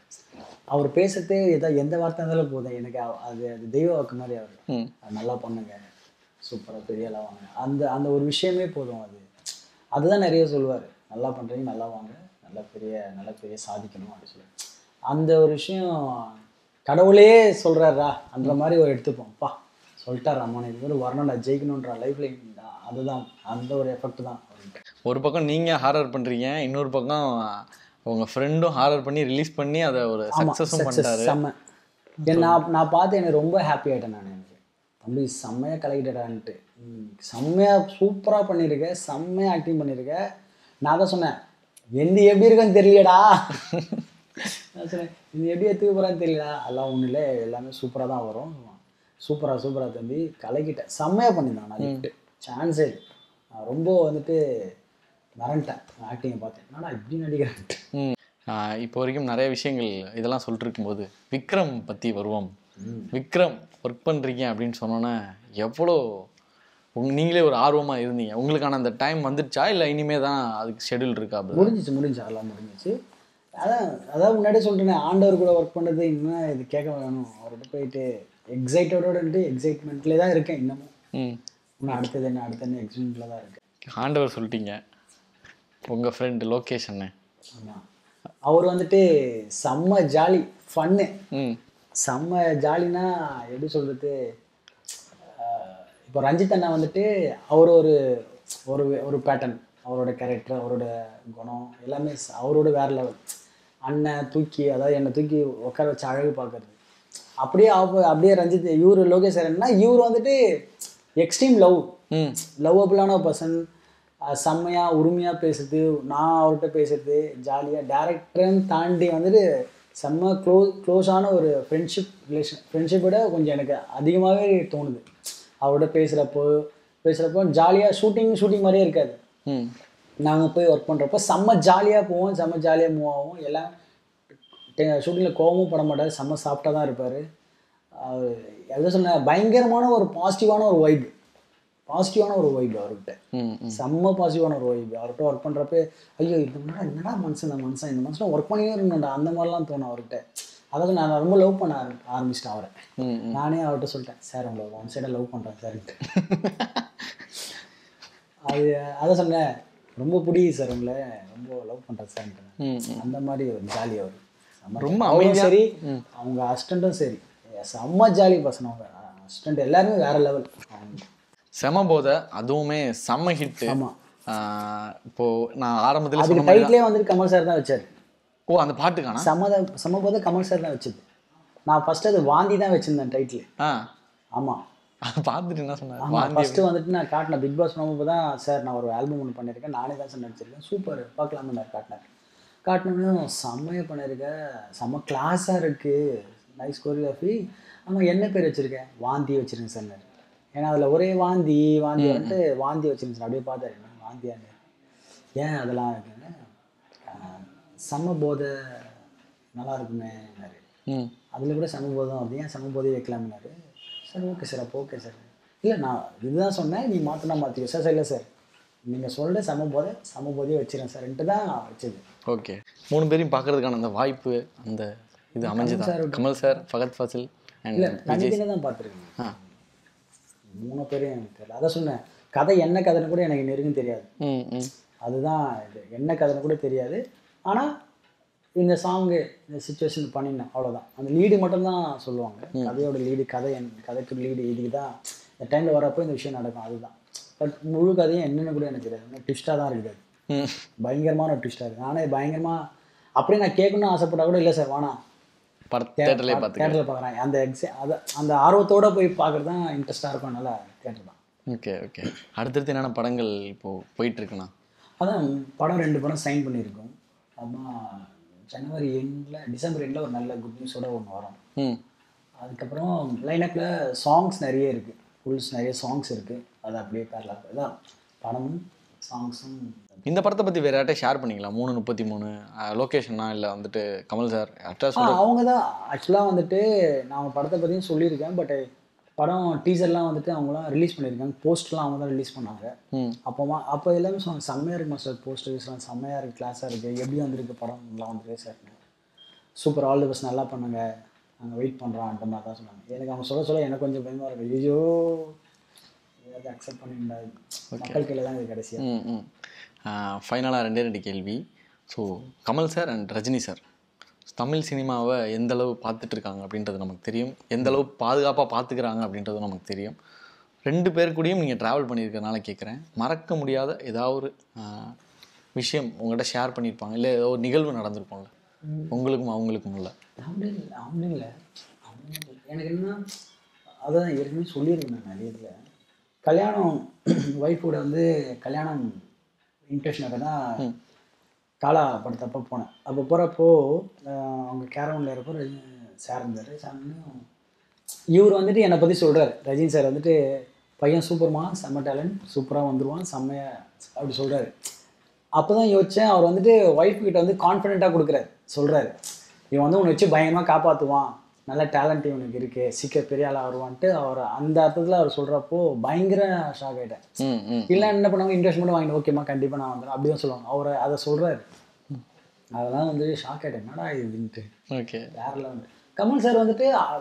அவர் பேசுறதே எதா எந்த வார்த்தை இருந்தாலும் போதும் எனக்கு அவ- அது அது தெய்வ வாக்கு மாதிரி அவர் ம் அது நல்லா பண்ணுங்க சூப்பராக பெரிய ஆளா வாங்க அந்த அந்த ஒரு விஷயமே போதும் அது அதுதான் நிறைய சொல்லுவார் நல்லா பண்ணுறீங்க நல்லா வாங்க நல்லா பெரிய நல்லா பெரிய சாதிக்கணும் அப்படி சொல்லி அந்த ஒரு விஷயம் கடவுளே சொல்கிறாரா அந்த மாதிரி ஒரு எடுத்துப்போம் பா சொல்லிட்டார் அம்மா இது மாதிரி வரணும்டா ஜெயிக்கணுன்ற லைஃப்ல அதுதான் அந்த ஒரு எஃபெக்ட் தான் அவர்கிட்ட ஒரு பக்கம் நீங்கள் ஹாரர் பண்ணுறீங்க இன்னொரு பக்கம் உங்க ஃப்ரெண்டும் ஹாரர் பண்ணி ரிலீஸ் பண்ணி அதை ஒரு ஆமா சக்ஸஸும் சக்ஸஸ் பண்ணிட்டாரு செம்ம ஏன் நான் நான் பார்த்து எனக்கு ரொம்ப ஹாப்பி ஆயிட்டேன் நான் எனக்கு தம்பி செம்மையாக கலக்கிட்டடான்ட்டு செம்மையாக சூப்பராக பண்ணியிருக்க செம்மையாக ஆக்டிங் பண்ணியிருக்க நான் தான் சொன்னேன் எந்த எப்படி இருக்குன்னு தெரியலடா நான் சொன்னேன் இந்த எப்படி எடுத்துக்க போகிறான்னு தெரியலடா அதெல்லாம் ஒன்றும் இல்லை எல்லாமே சூப்பராக தான் வரும் சூப்பராக சூப்பராக தம்பி கலக்கிட்டேன் செம்மையாக பண்ணியிருந்தான் நான் லிஃப்ட்டு சான்ஸே இல்லை. நான் ரொம்ப வந்துட்டு மறந்துட்டேன் ஆக்டிங்கை பார்த்தேன் என்னடா இப்படி நடிக்கிறேன்ட்டு ம். ஆஹ் இப்போ வரைக்கும் நிறைய விஷயங்கள் இதெல்லாம் சொல்லிட்டு இருக்கும்போது விக்ரம் பற்றி வருவோம் விக்ரம் ஒர்க் பண்ணுறீங்க அப்படின்னு சொன்னோன்னே எவ்வளோ உங்க நீங்களே ஒரு ஆர்வமாக இருந்தீங்க உங்களுக்கான அந்த டைம் வந்துடுச்சா இல்லை இனிமே தான் அதுக்கு ஷெட்யூல் இருக்கா அப்படி முடிஞ்சிச்சு முடிஞ்சு அதெல்லாம் முடிஞ்சிச்சு அதான் அதான் முன்னாடியே சொல்லிட்டேனே ஆண்டவர் கூட ஒர்க் பண்ணுறது இன்னும் இது கேட்க வேணும் அவர்கிட்ட போயிட்டு எக்ஸைட்டடோடன்ட்டு எக்ஸைட்மெண்ட்லேயே தான் இருக்கேன் இன்னமும் ம் இன்னும் அடுத்தது என்ன அடுத்தது என்ன எக்ஸைட்மெண்ட்டில் தான் இருக்கேன் ஆண்டவர் சொல்லிட்டீங்க உங்கள் ஃப்ரெண்டு லோகேஷ் அண்ணன் ஆமாம் அவர் வந்துட்டு செம்ம ஜாலி ஃபன்னு ம் செம்ம ஜாலினா எப்படி சொல்கிறது இப்போ ரஞ்சித் அண்ணா வந்துட்டு அவர் ஒரு ஒரு ஒரு பேட்டர்ன் அவரோட கேரக்டர் அவரோட குணம் எல்லாமே ச- அவரோட வேற லெவல் அண்ணன் தூக்கி அதாவது என்னை தூக்கி உட்கார வச்சு அழகு பார்க்கறது அப்படியே ஆப்ப அப்படியே ரஞ்சித் இவர் லோகேஷ் சார்னா இவர் வந்துட்டு எக்ஸ்ட்ரீம் லவ் ம் லவ்வபிளான பர்சன் செம்மையாக உரிமையாக பேசுறது நான் அவர்கிட்ட பேசுறது ஜாலியாக டேரக்டர்னு தாண்டி வந்துட்டு செம்ம க்ளோஸ் க்ளோஸான ஒரு ஃப்ரெண்ட்ஷிப் ரிலேஷன் ஃப்ரெண்ட்ஷிப் விட கொஞ்சம் எனக்கு அதிகமாகவே தோணுது அவர்கிட்ட பேசுகிறப்போ பேசுகிறப்போ ஜாலியாக ஷூட்டிங் ஷூட்டிங் மாதிரியே இருக்காது ம் நாங்கள் போய் ஒர்க் பண்ணுறப்போ செம்ம ஜாலியாக போவோம் செம்ம ஜாலியாக மூவ் ஆகும் எல்லாம் ஷூட்டிங்கில் கோவமும் பட மாட்டார் செம்ம சாஃப்டாக தான் இருப்பார் எதை சொன்ன பயங்கரமான ஒரு பாசிட்டிவான ஒரு வைப் பாசிட்டிவான ஒரு வைப் அவர்கிட்ட ம் ம் செம்ம பாசிட்டிவான ஒரு வைப் அவர்கிட்ட ஒர்க் பண்ணுறப்ப ஐயோ இந்த மாதிரி என்னடா மனுஷன் இந்த மனுஷன் இந்த மனுஷன் ஒர்க் பண்ணியே இருக்கணும்டா அந்த மாதிரிலாம் தோணும் அவர்கிட்ட அதாவது நான் ரொம்ப லவ் பண்ண ஆரம் ஆரம்பிச்சிட்டேன் அவரை ம் நானே அவர்கிட்ட சொல்லிட்டேன் சார் உங்களை ஒன் சைடாக லவ் பண்ணுறேன் சார்ன்ட்டு அது அதை சொன்னேன் ரொம்ப பிடிக்குது சார் உங்களை ரொம்ப லவ் பண்ணுறேன் சார்ன்ட்டு ம் அந்த மாதிரி ஒரு ஜாலி அவர் செம்ம ரொம்ப அவரும் அமைதியா- சரி அவங்க அசிஸ்டண்ட்டும் சரி செம்ம ஜாலி பர்சன் அவங்க அசிஸ்டண்ட் எல்லாருமே வேற லெவல் செம போதை அதுவுமே செம்ம ஹிட்டு ஆமா. இப்போ நான் ஆரம்பத்தில் அதுக்கு சொன்ன மாதிரி டைட்டிலே வந்துட்டு கமல் சார் தான் வச்சார் ஓ அந்த பாட்டுக்கானா சம்மத சம்ம போத கமல் சார் தான் வச்சது நான் ஃபர்ஸ்ட் அது வாந்தி தான் வச்சிருந்தேன் டைட்டில் ஆ ஆமாம் அதை பார்த்துட்டு என்ன சொன்னார் ஆமாம் ஃபஸ்ட்டு வந்துட்டு நான் காட்டினேன் பிக் பாஸ் பண்ணும்போது தான் சார் நான் ஒரு ஆல்பம் ஒன்று பண்ணியிருக்கேன் நானே தான் சார் நடிச்சிருக்கேன் சூப்பர் பார்க்கலாமே நான் காட்டினேன் காட்டினோன்னு செம்மையாக பண்ணியிருக்கேன் செம்ம கிளாஸாக இருக்குது நைஸ் கோரியோகிராஃபி ஆமாம் என்ன பேர் வச்சுருக்கேன் வாந்தி வச்சுருக்கேன் சார் ஏன்னா அதில் ஒரே வாந்தி வாந்தி வந்துட்டு வாந்தி வச்சுருக்கேன் சார் அப்படியே பார்த்தாரு என்ன வாந்தியாங்க ஏன் அதெல்லாம் இருக்குன்னு ஆஹ், செம்ம போதை நல்லா இருக்குமே ம் அதில் கூட சமபோதம் வருது ஏன் சமபோதம் வைக்கலாம்னாரு சார் ஓகே சார் அப்போ ஓகே சார் இல்லை நான் இதுதான் சொன்னேன் நீ மாற்றினா மாற்றிக்கோ சார் சார் இல்லை சார் நீங்கள் சொல்கிற சமபோதை சமபோதையே வச்சிடறேன் சார்ன்ட்டு தான் வச்சது ஓகே மூணு பேரையும் பார்க்கறதுக்கான அந்த வாய்ப்பு அந்த இது அமைஞ்சுதா கமல் சார் ஃபகத் ஃபாசில் இல்லை அண்ட் தனித்தனி தான் பார்த்துருக்கேன் ஆ மூணு பேரும் எனக்கு தெரியல அதான் சொன்னேன் கதை என்ன கதைன்னு கூட எனக்கு நெருங்கும் தெரியாது ம் ம் அதுதான் இது என்ன கதைன்னு கூட தெரியாது ஆனால் இந்த சாங்கு இந்த சுச்சுவேஷன் பண்ணினேன் அவ்வளோதான் அந்த லீடு மட்டும்தான் சொல்லுவாங்க கதையோட லீடு கதை என் கதைக்கு லீடு இதுக்கு தான் இந்த டைமில் வரப்போ இந்த விஷயம் நடக்கும் அதுதான் பட் முழு கதையும் என்னென்னு கூட எனக்கு தெரியாது ட்விஸ்ட்டாக தான் இருக்குது அது. ம் பயங்கரமான ஒரு ட்விஸ்ட்டாக இருக்குது நானே பயங்கரமாக அப்படியே நான் கேட்கணும்னு ஆசைப்பட்டா கூட இல்லை சார் வேணாம் பட தேட்டர்லேயே பார்த்துக்க தேட்டரில் பார்க்குறேன் அந்த எக்ஸா அதை அந்த ஆர்வத்தோடு போய் பார்க்குறது தான் இன்ட்ரெஸ்ட்டாக இருக்கும் நல்லா தேட்டர் தான் ஓகே ஓகே அடுத்தடுத்து என்னென்ன படங்கள் இப்போது போயிட்டுருக்குண்ணா அதான் படம் ரெண்டு படம் சைன் பண்ணியிருக்கோம் அப்புறமா ஜனவரி எண்டில் டிசம்பர் எண்டில் ஒரு நல்ல குட் நியூஸோட ஒன்று வரும் ம் அதுக்கப்புறம் லைனப்பில் சாங்ஸ் நிறைய இருக்குது ஃபுல்ஸ் நிறைய சாங்ஸ் இருக்குது அது அப்படியே பேரலாம் அதான் படமும் சாங்ஸும் இந்த படத்தை பற்றி வேறு யார்ட்ட ஷேர் பண்ணிக்கலாம் மூணு முப்பத்தி மூணு லொக்கேஷனா இல்லை வந்துட்டு கமல் சார் யார்ட்டா ஆ சொல்ல அவங்க தான் ஆக்சுவலாக வந்துட்டு நான் படத்தை பற்றியும் சொல்லியிருக்கேன் பட் படம் டீசர்லாம் வந்துட்டு அவங்களாம் ரிலீஸ் பண்ணியிருக்காங்க போஸ்ட்லாம் அவங்க தான் ரிலீஸ் பண்ணாங்க ம் அப்போமா அப்போ எல்லாமே சொன்னாங்க செம்மையாக இருக்கு மாஸ்டர் போஸ்டர்ஸ்லாம் செம்மையாக இருக்குது கிளாஸாக இருக்குது எப்படி வந்திருக்கு படம் நல்லா வந்திருக்கு sir super all the best நல்லா பண்ணுங்க நாங்கள் வெயிட் பண்ணுறோம் அந்த மாதிரி தான் சொன்னாங்க எனக்கு அவங்க சொல்ல சொல்ல எனக்கு கொஞ்சம் பயமாக இருக்கு ஐயோ ஏதாவது அக்செப்ட் பண்ணிருந்தா மக்கள் கையில் தான் இது கடைசியாக ம் ம் ஃபைனலாக ரெண்டே ரெண்டு கேள்வி so Kamal sir and Rajini sir Tamil சினிமாவை எந்த அளவு பார்த்துட்டு இருக்காங்க அப்படின்றது நமக்கு தெரியும் எந்த அளவு பாதுகாப்பாக பார்த்துக்கிறாங்க அப்படின்றது நமக்கு தெரியும் ரெண்டு பேர் கூடயும் நீங்கள் ட்ராவல் பண்ணியிருக்கறனால கேட்குறேன் மறக்க முடியாத ஏதாவது ஒரு விஷயம் உங்கள்கிட்ட ஷேர் பண்ணியிருப்பாங்க இல்லை ஏதோ ஒரு நிகழ்வு நடந்திருக்கும்ல உங்களுக்கும் அவங்களுக்கும் இல்லை அப்படி இல்லை அப்படி இல்லை எனக்கு என்ன அதான் ஏற்கனவே சொல்லியிருக்கேன் நான் நிறைய இதில் கல்யாணம் ஒய்ஃபோட வந்து கல்யாணம் இன்டென்ஷனாக தான் காலா படத்தப்போ போனேன் அப்போ போகிறப்போ அவங்க கேரவனில் இருப்போ சார் இருந்தார் சார்னு இவர் வந்துட்டு என்னை பற்றி சொல்கிறார் ரஜினி சார் வந்துட்டு பையன் சூப்பர்மா செம்ம டேலண்ட் சூப்பராக வந்துடுவான் செம்மையா அப்படி சொல்கிறாரு அப்போ தான் யோசித்தேன் அவர் வந்துட்டு ஒய்ஃப் கிட்ட வந்து கான்ஃபிடென்ட்டாக கொடுக்குறாரு சொல்கிறாரு இவன் வந்து உன்னை வச்சு பயங்கரமாக காப்பாற்றுவான் நல்ல டேலண்ட் இவனுக்கு இருக்குது சீக்கிரம் பெரிய ஆளாக வருவான்ட்டு அவர் அந்த அர்த்தத்தில் அவர் சொல்கிறப்போ பயங்கர ஷாக் ஆகிட்டேன் ம் ம் இல்லை என்ன பண்ணுவாங்க இன்ட்ரெஸ்ட் மட்டும் வாங்கிட்டு ஓகேம்மா கண்டிப்பாக நான் வந்துடுறேன் அப்படி தான் சொல்லுவாங்க அவர் அதை சொல்கிறாரு அதெல்லாம் வந்து ஷாக் ஆகிட்டேன் என்னடா இதுன்ட்டு ஓகே வேற லெவல் கமல் சார் வந்துட்டு அ-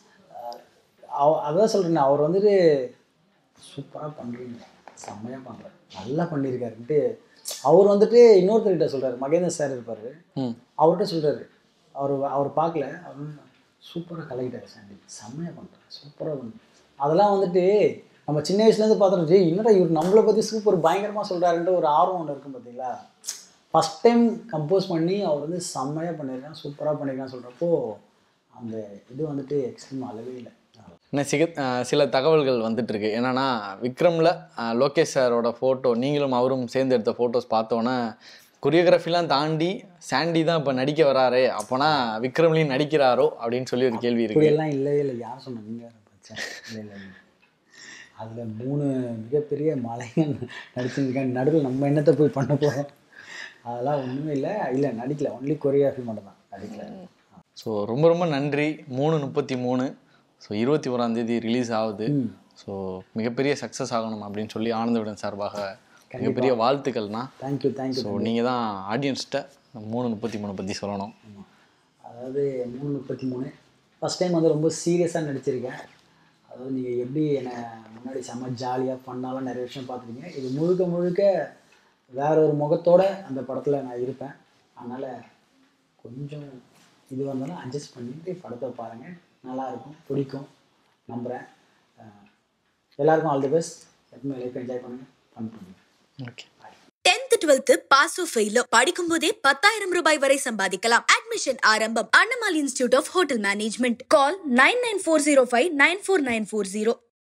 அவ- அதான் சொல்கிறேன் அவர் வந்துட்டு சூப்பராக பண்ணுறீங்க செம்மையாக பண்ணுறாரு நல்லா பண்ணியிருக்காருன்ட்டு அவர் வந்துட்டு இன்னொருத்தர்கிட்ட சொல்கிறாரு மகேந்திர சார் இருப்பார் ம் அவர்கிட்ட சொல்கிறாரு அவர் அவர் பார்க்கல அவர் சூப்பராக கலக்கிட்டாரு சாண்டி செம்மையாக பண்ணுறாரு சூப்பராக பண்ணு அதெல்லாம் வந்துட்டு நம்ம சின்ன வயசுலேருந்து பார்த்துட்டு "ஜெய், என்னடா இவர் நம்மளை பற்றி சூப்பர் பயங்கரமாக சொல்கிறாருன்ட்டு ஒரு ஆர்வம் ஒன்று இருக்கும் பார்த்தீங்களா ஃபஸ்ட் டைம் கம்போஸ் பண்ணி அவர் வந்து செம்மையாக பண்ணியிருக்கான் சூப்பராக பண்ணியிருக்கான்னு சொல்கிறப்போ அந்த இது வந்துட்டு எக்ஸ்ட்ரீம் அளவே இல்லை இன்னும் சிக அஹ் சில தகவல்கள் வந்துட்டு இருக்கு என்னன்னா விக்ரமில் லோகேஷ் சாரோட ஃபோட்டோ நீங்களும் அவரும் சேர்ந்து எடுத்த ஃபோட்டோஸ் பார்த்தோன்னே கொரியோகிராஃபிலாம் தாண்டி சாண்டி தான் இப்போ நடிக்க வராரே அப்போனா விக்ரம்லையும் நடிக்கிறாரோ அப்படின்னு சொல்லி ஒரு கேள்வி இருக்கு இப்படியெல்லாம் இல்லவே இல்லை யார் சொன்ன நீங்கள் பச்சை இல்லை இல்லை இல்லை அதில் மூணு மிகப்பெரிய மலைகள் நடிச்சிருக்காங்க நடுவில் நம்ம என்னத்தை போய் பண்ண போகிறோம் அதெல்லாம் ஒன்றுமே இல்லை இல்லை நடிக்கல ஒன்லி கொரியோகிராஃபி மட்டும் தான் நடிக்கல ஸோ ரொம்ப ரொம்ப நன்றி மூணு முப்பத்தி மூணு ஸோ இருபத்தி ஓராம் தேதி ரிலீஸ் ஆகுது ஸோ மிகப்பெரிய சக்ஸஸ் ஆகணும் அப்படின்னு சொல்லி ஆனந்தவிடன் சார்பாக மிகப்பெரிய வாழ்த்துக்கள்னா தேங்க்யூ தேங்க்யூ ஸோ நீங்கள் தான் ஆடியன்ஸ்கிட்ட மூணு முப்பத்தி மூணு பற்றி சொல்லணும் அதாவது மூணு முப்பத்தி மூணு ஃபஸ்ட் டைம் வந்து ரொம்ப சீரியஸாக நடிச்சிருக்கேன் அதாவது நீங்கள் எப்படி என்னை முன்னாடி செம்ம ஜாலியாக ஃபன்னாலாம் நிறைய விஷயம் பார்த்துருக்கீங்க இது முழுக்க முழுக்க வேற ஒரு முகத்தோட அந்த படத்தில் நான் இருப்பேன் அதனால் கொஞ்சம் இது வந்தாலும் அட்ஜஸ்ட் பண்ணிட்டு படத்தை பாருங்கள் நல்லாயிருக்கும் பிடிக்கும் நம்புகிறேன் அஹ் எல்லாருக்கும் ஆல் தி பெஸ்ட் எப்பவுமே லைஃப் என்ஜாய் பண்ணுங்கள் ஃபன் பண்ணுங்கள் ஓகே டென்த் டுவெல்த் பாஸ் ஃபெயிலோ படிக்கும் போதே பத்தாயிரம் ரூபாய் வரை சம்பாதிக்கலாம் அட்மிஷன் ஆரம்பம் அண்ணமால் institute of hotel management call nine nine four zero five nine four nine four zero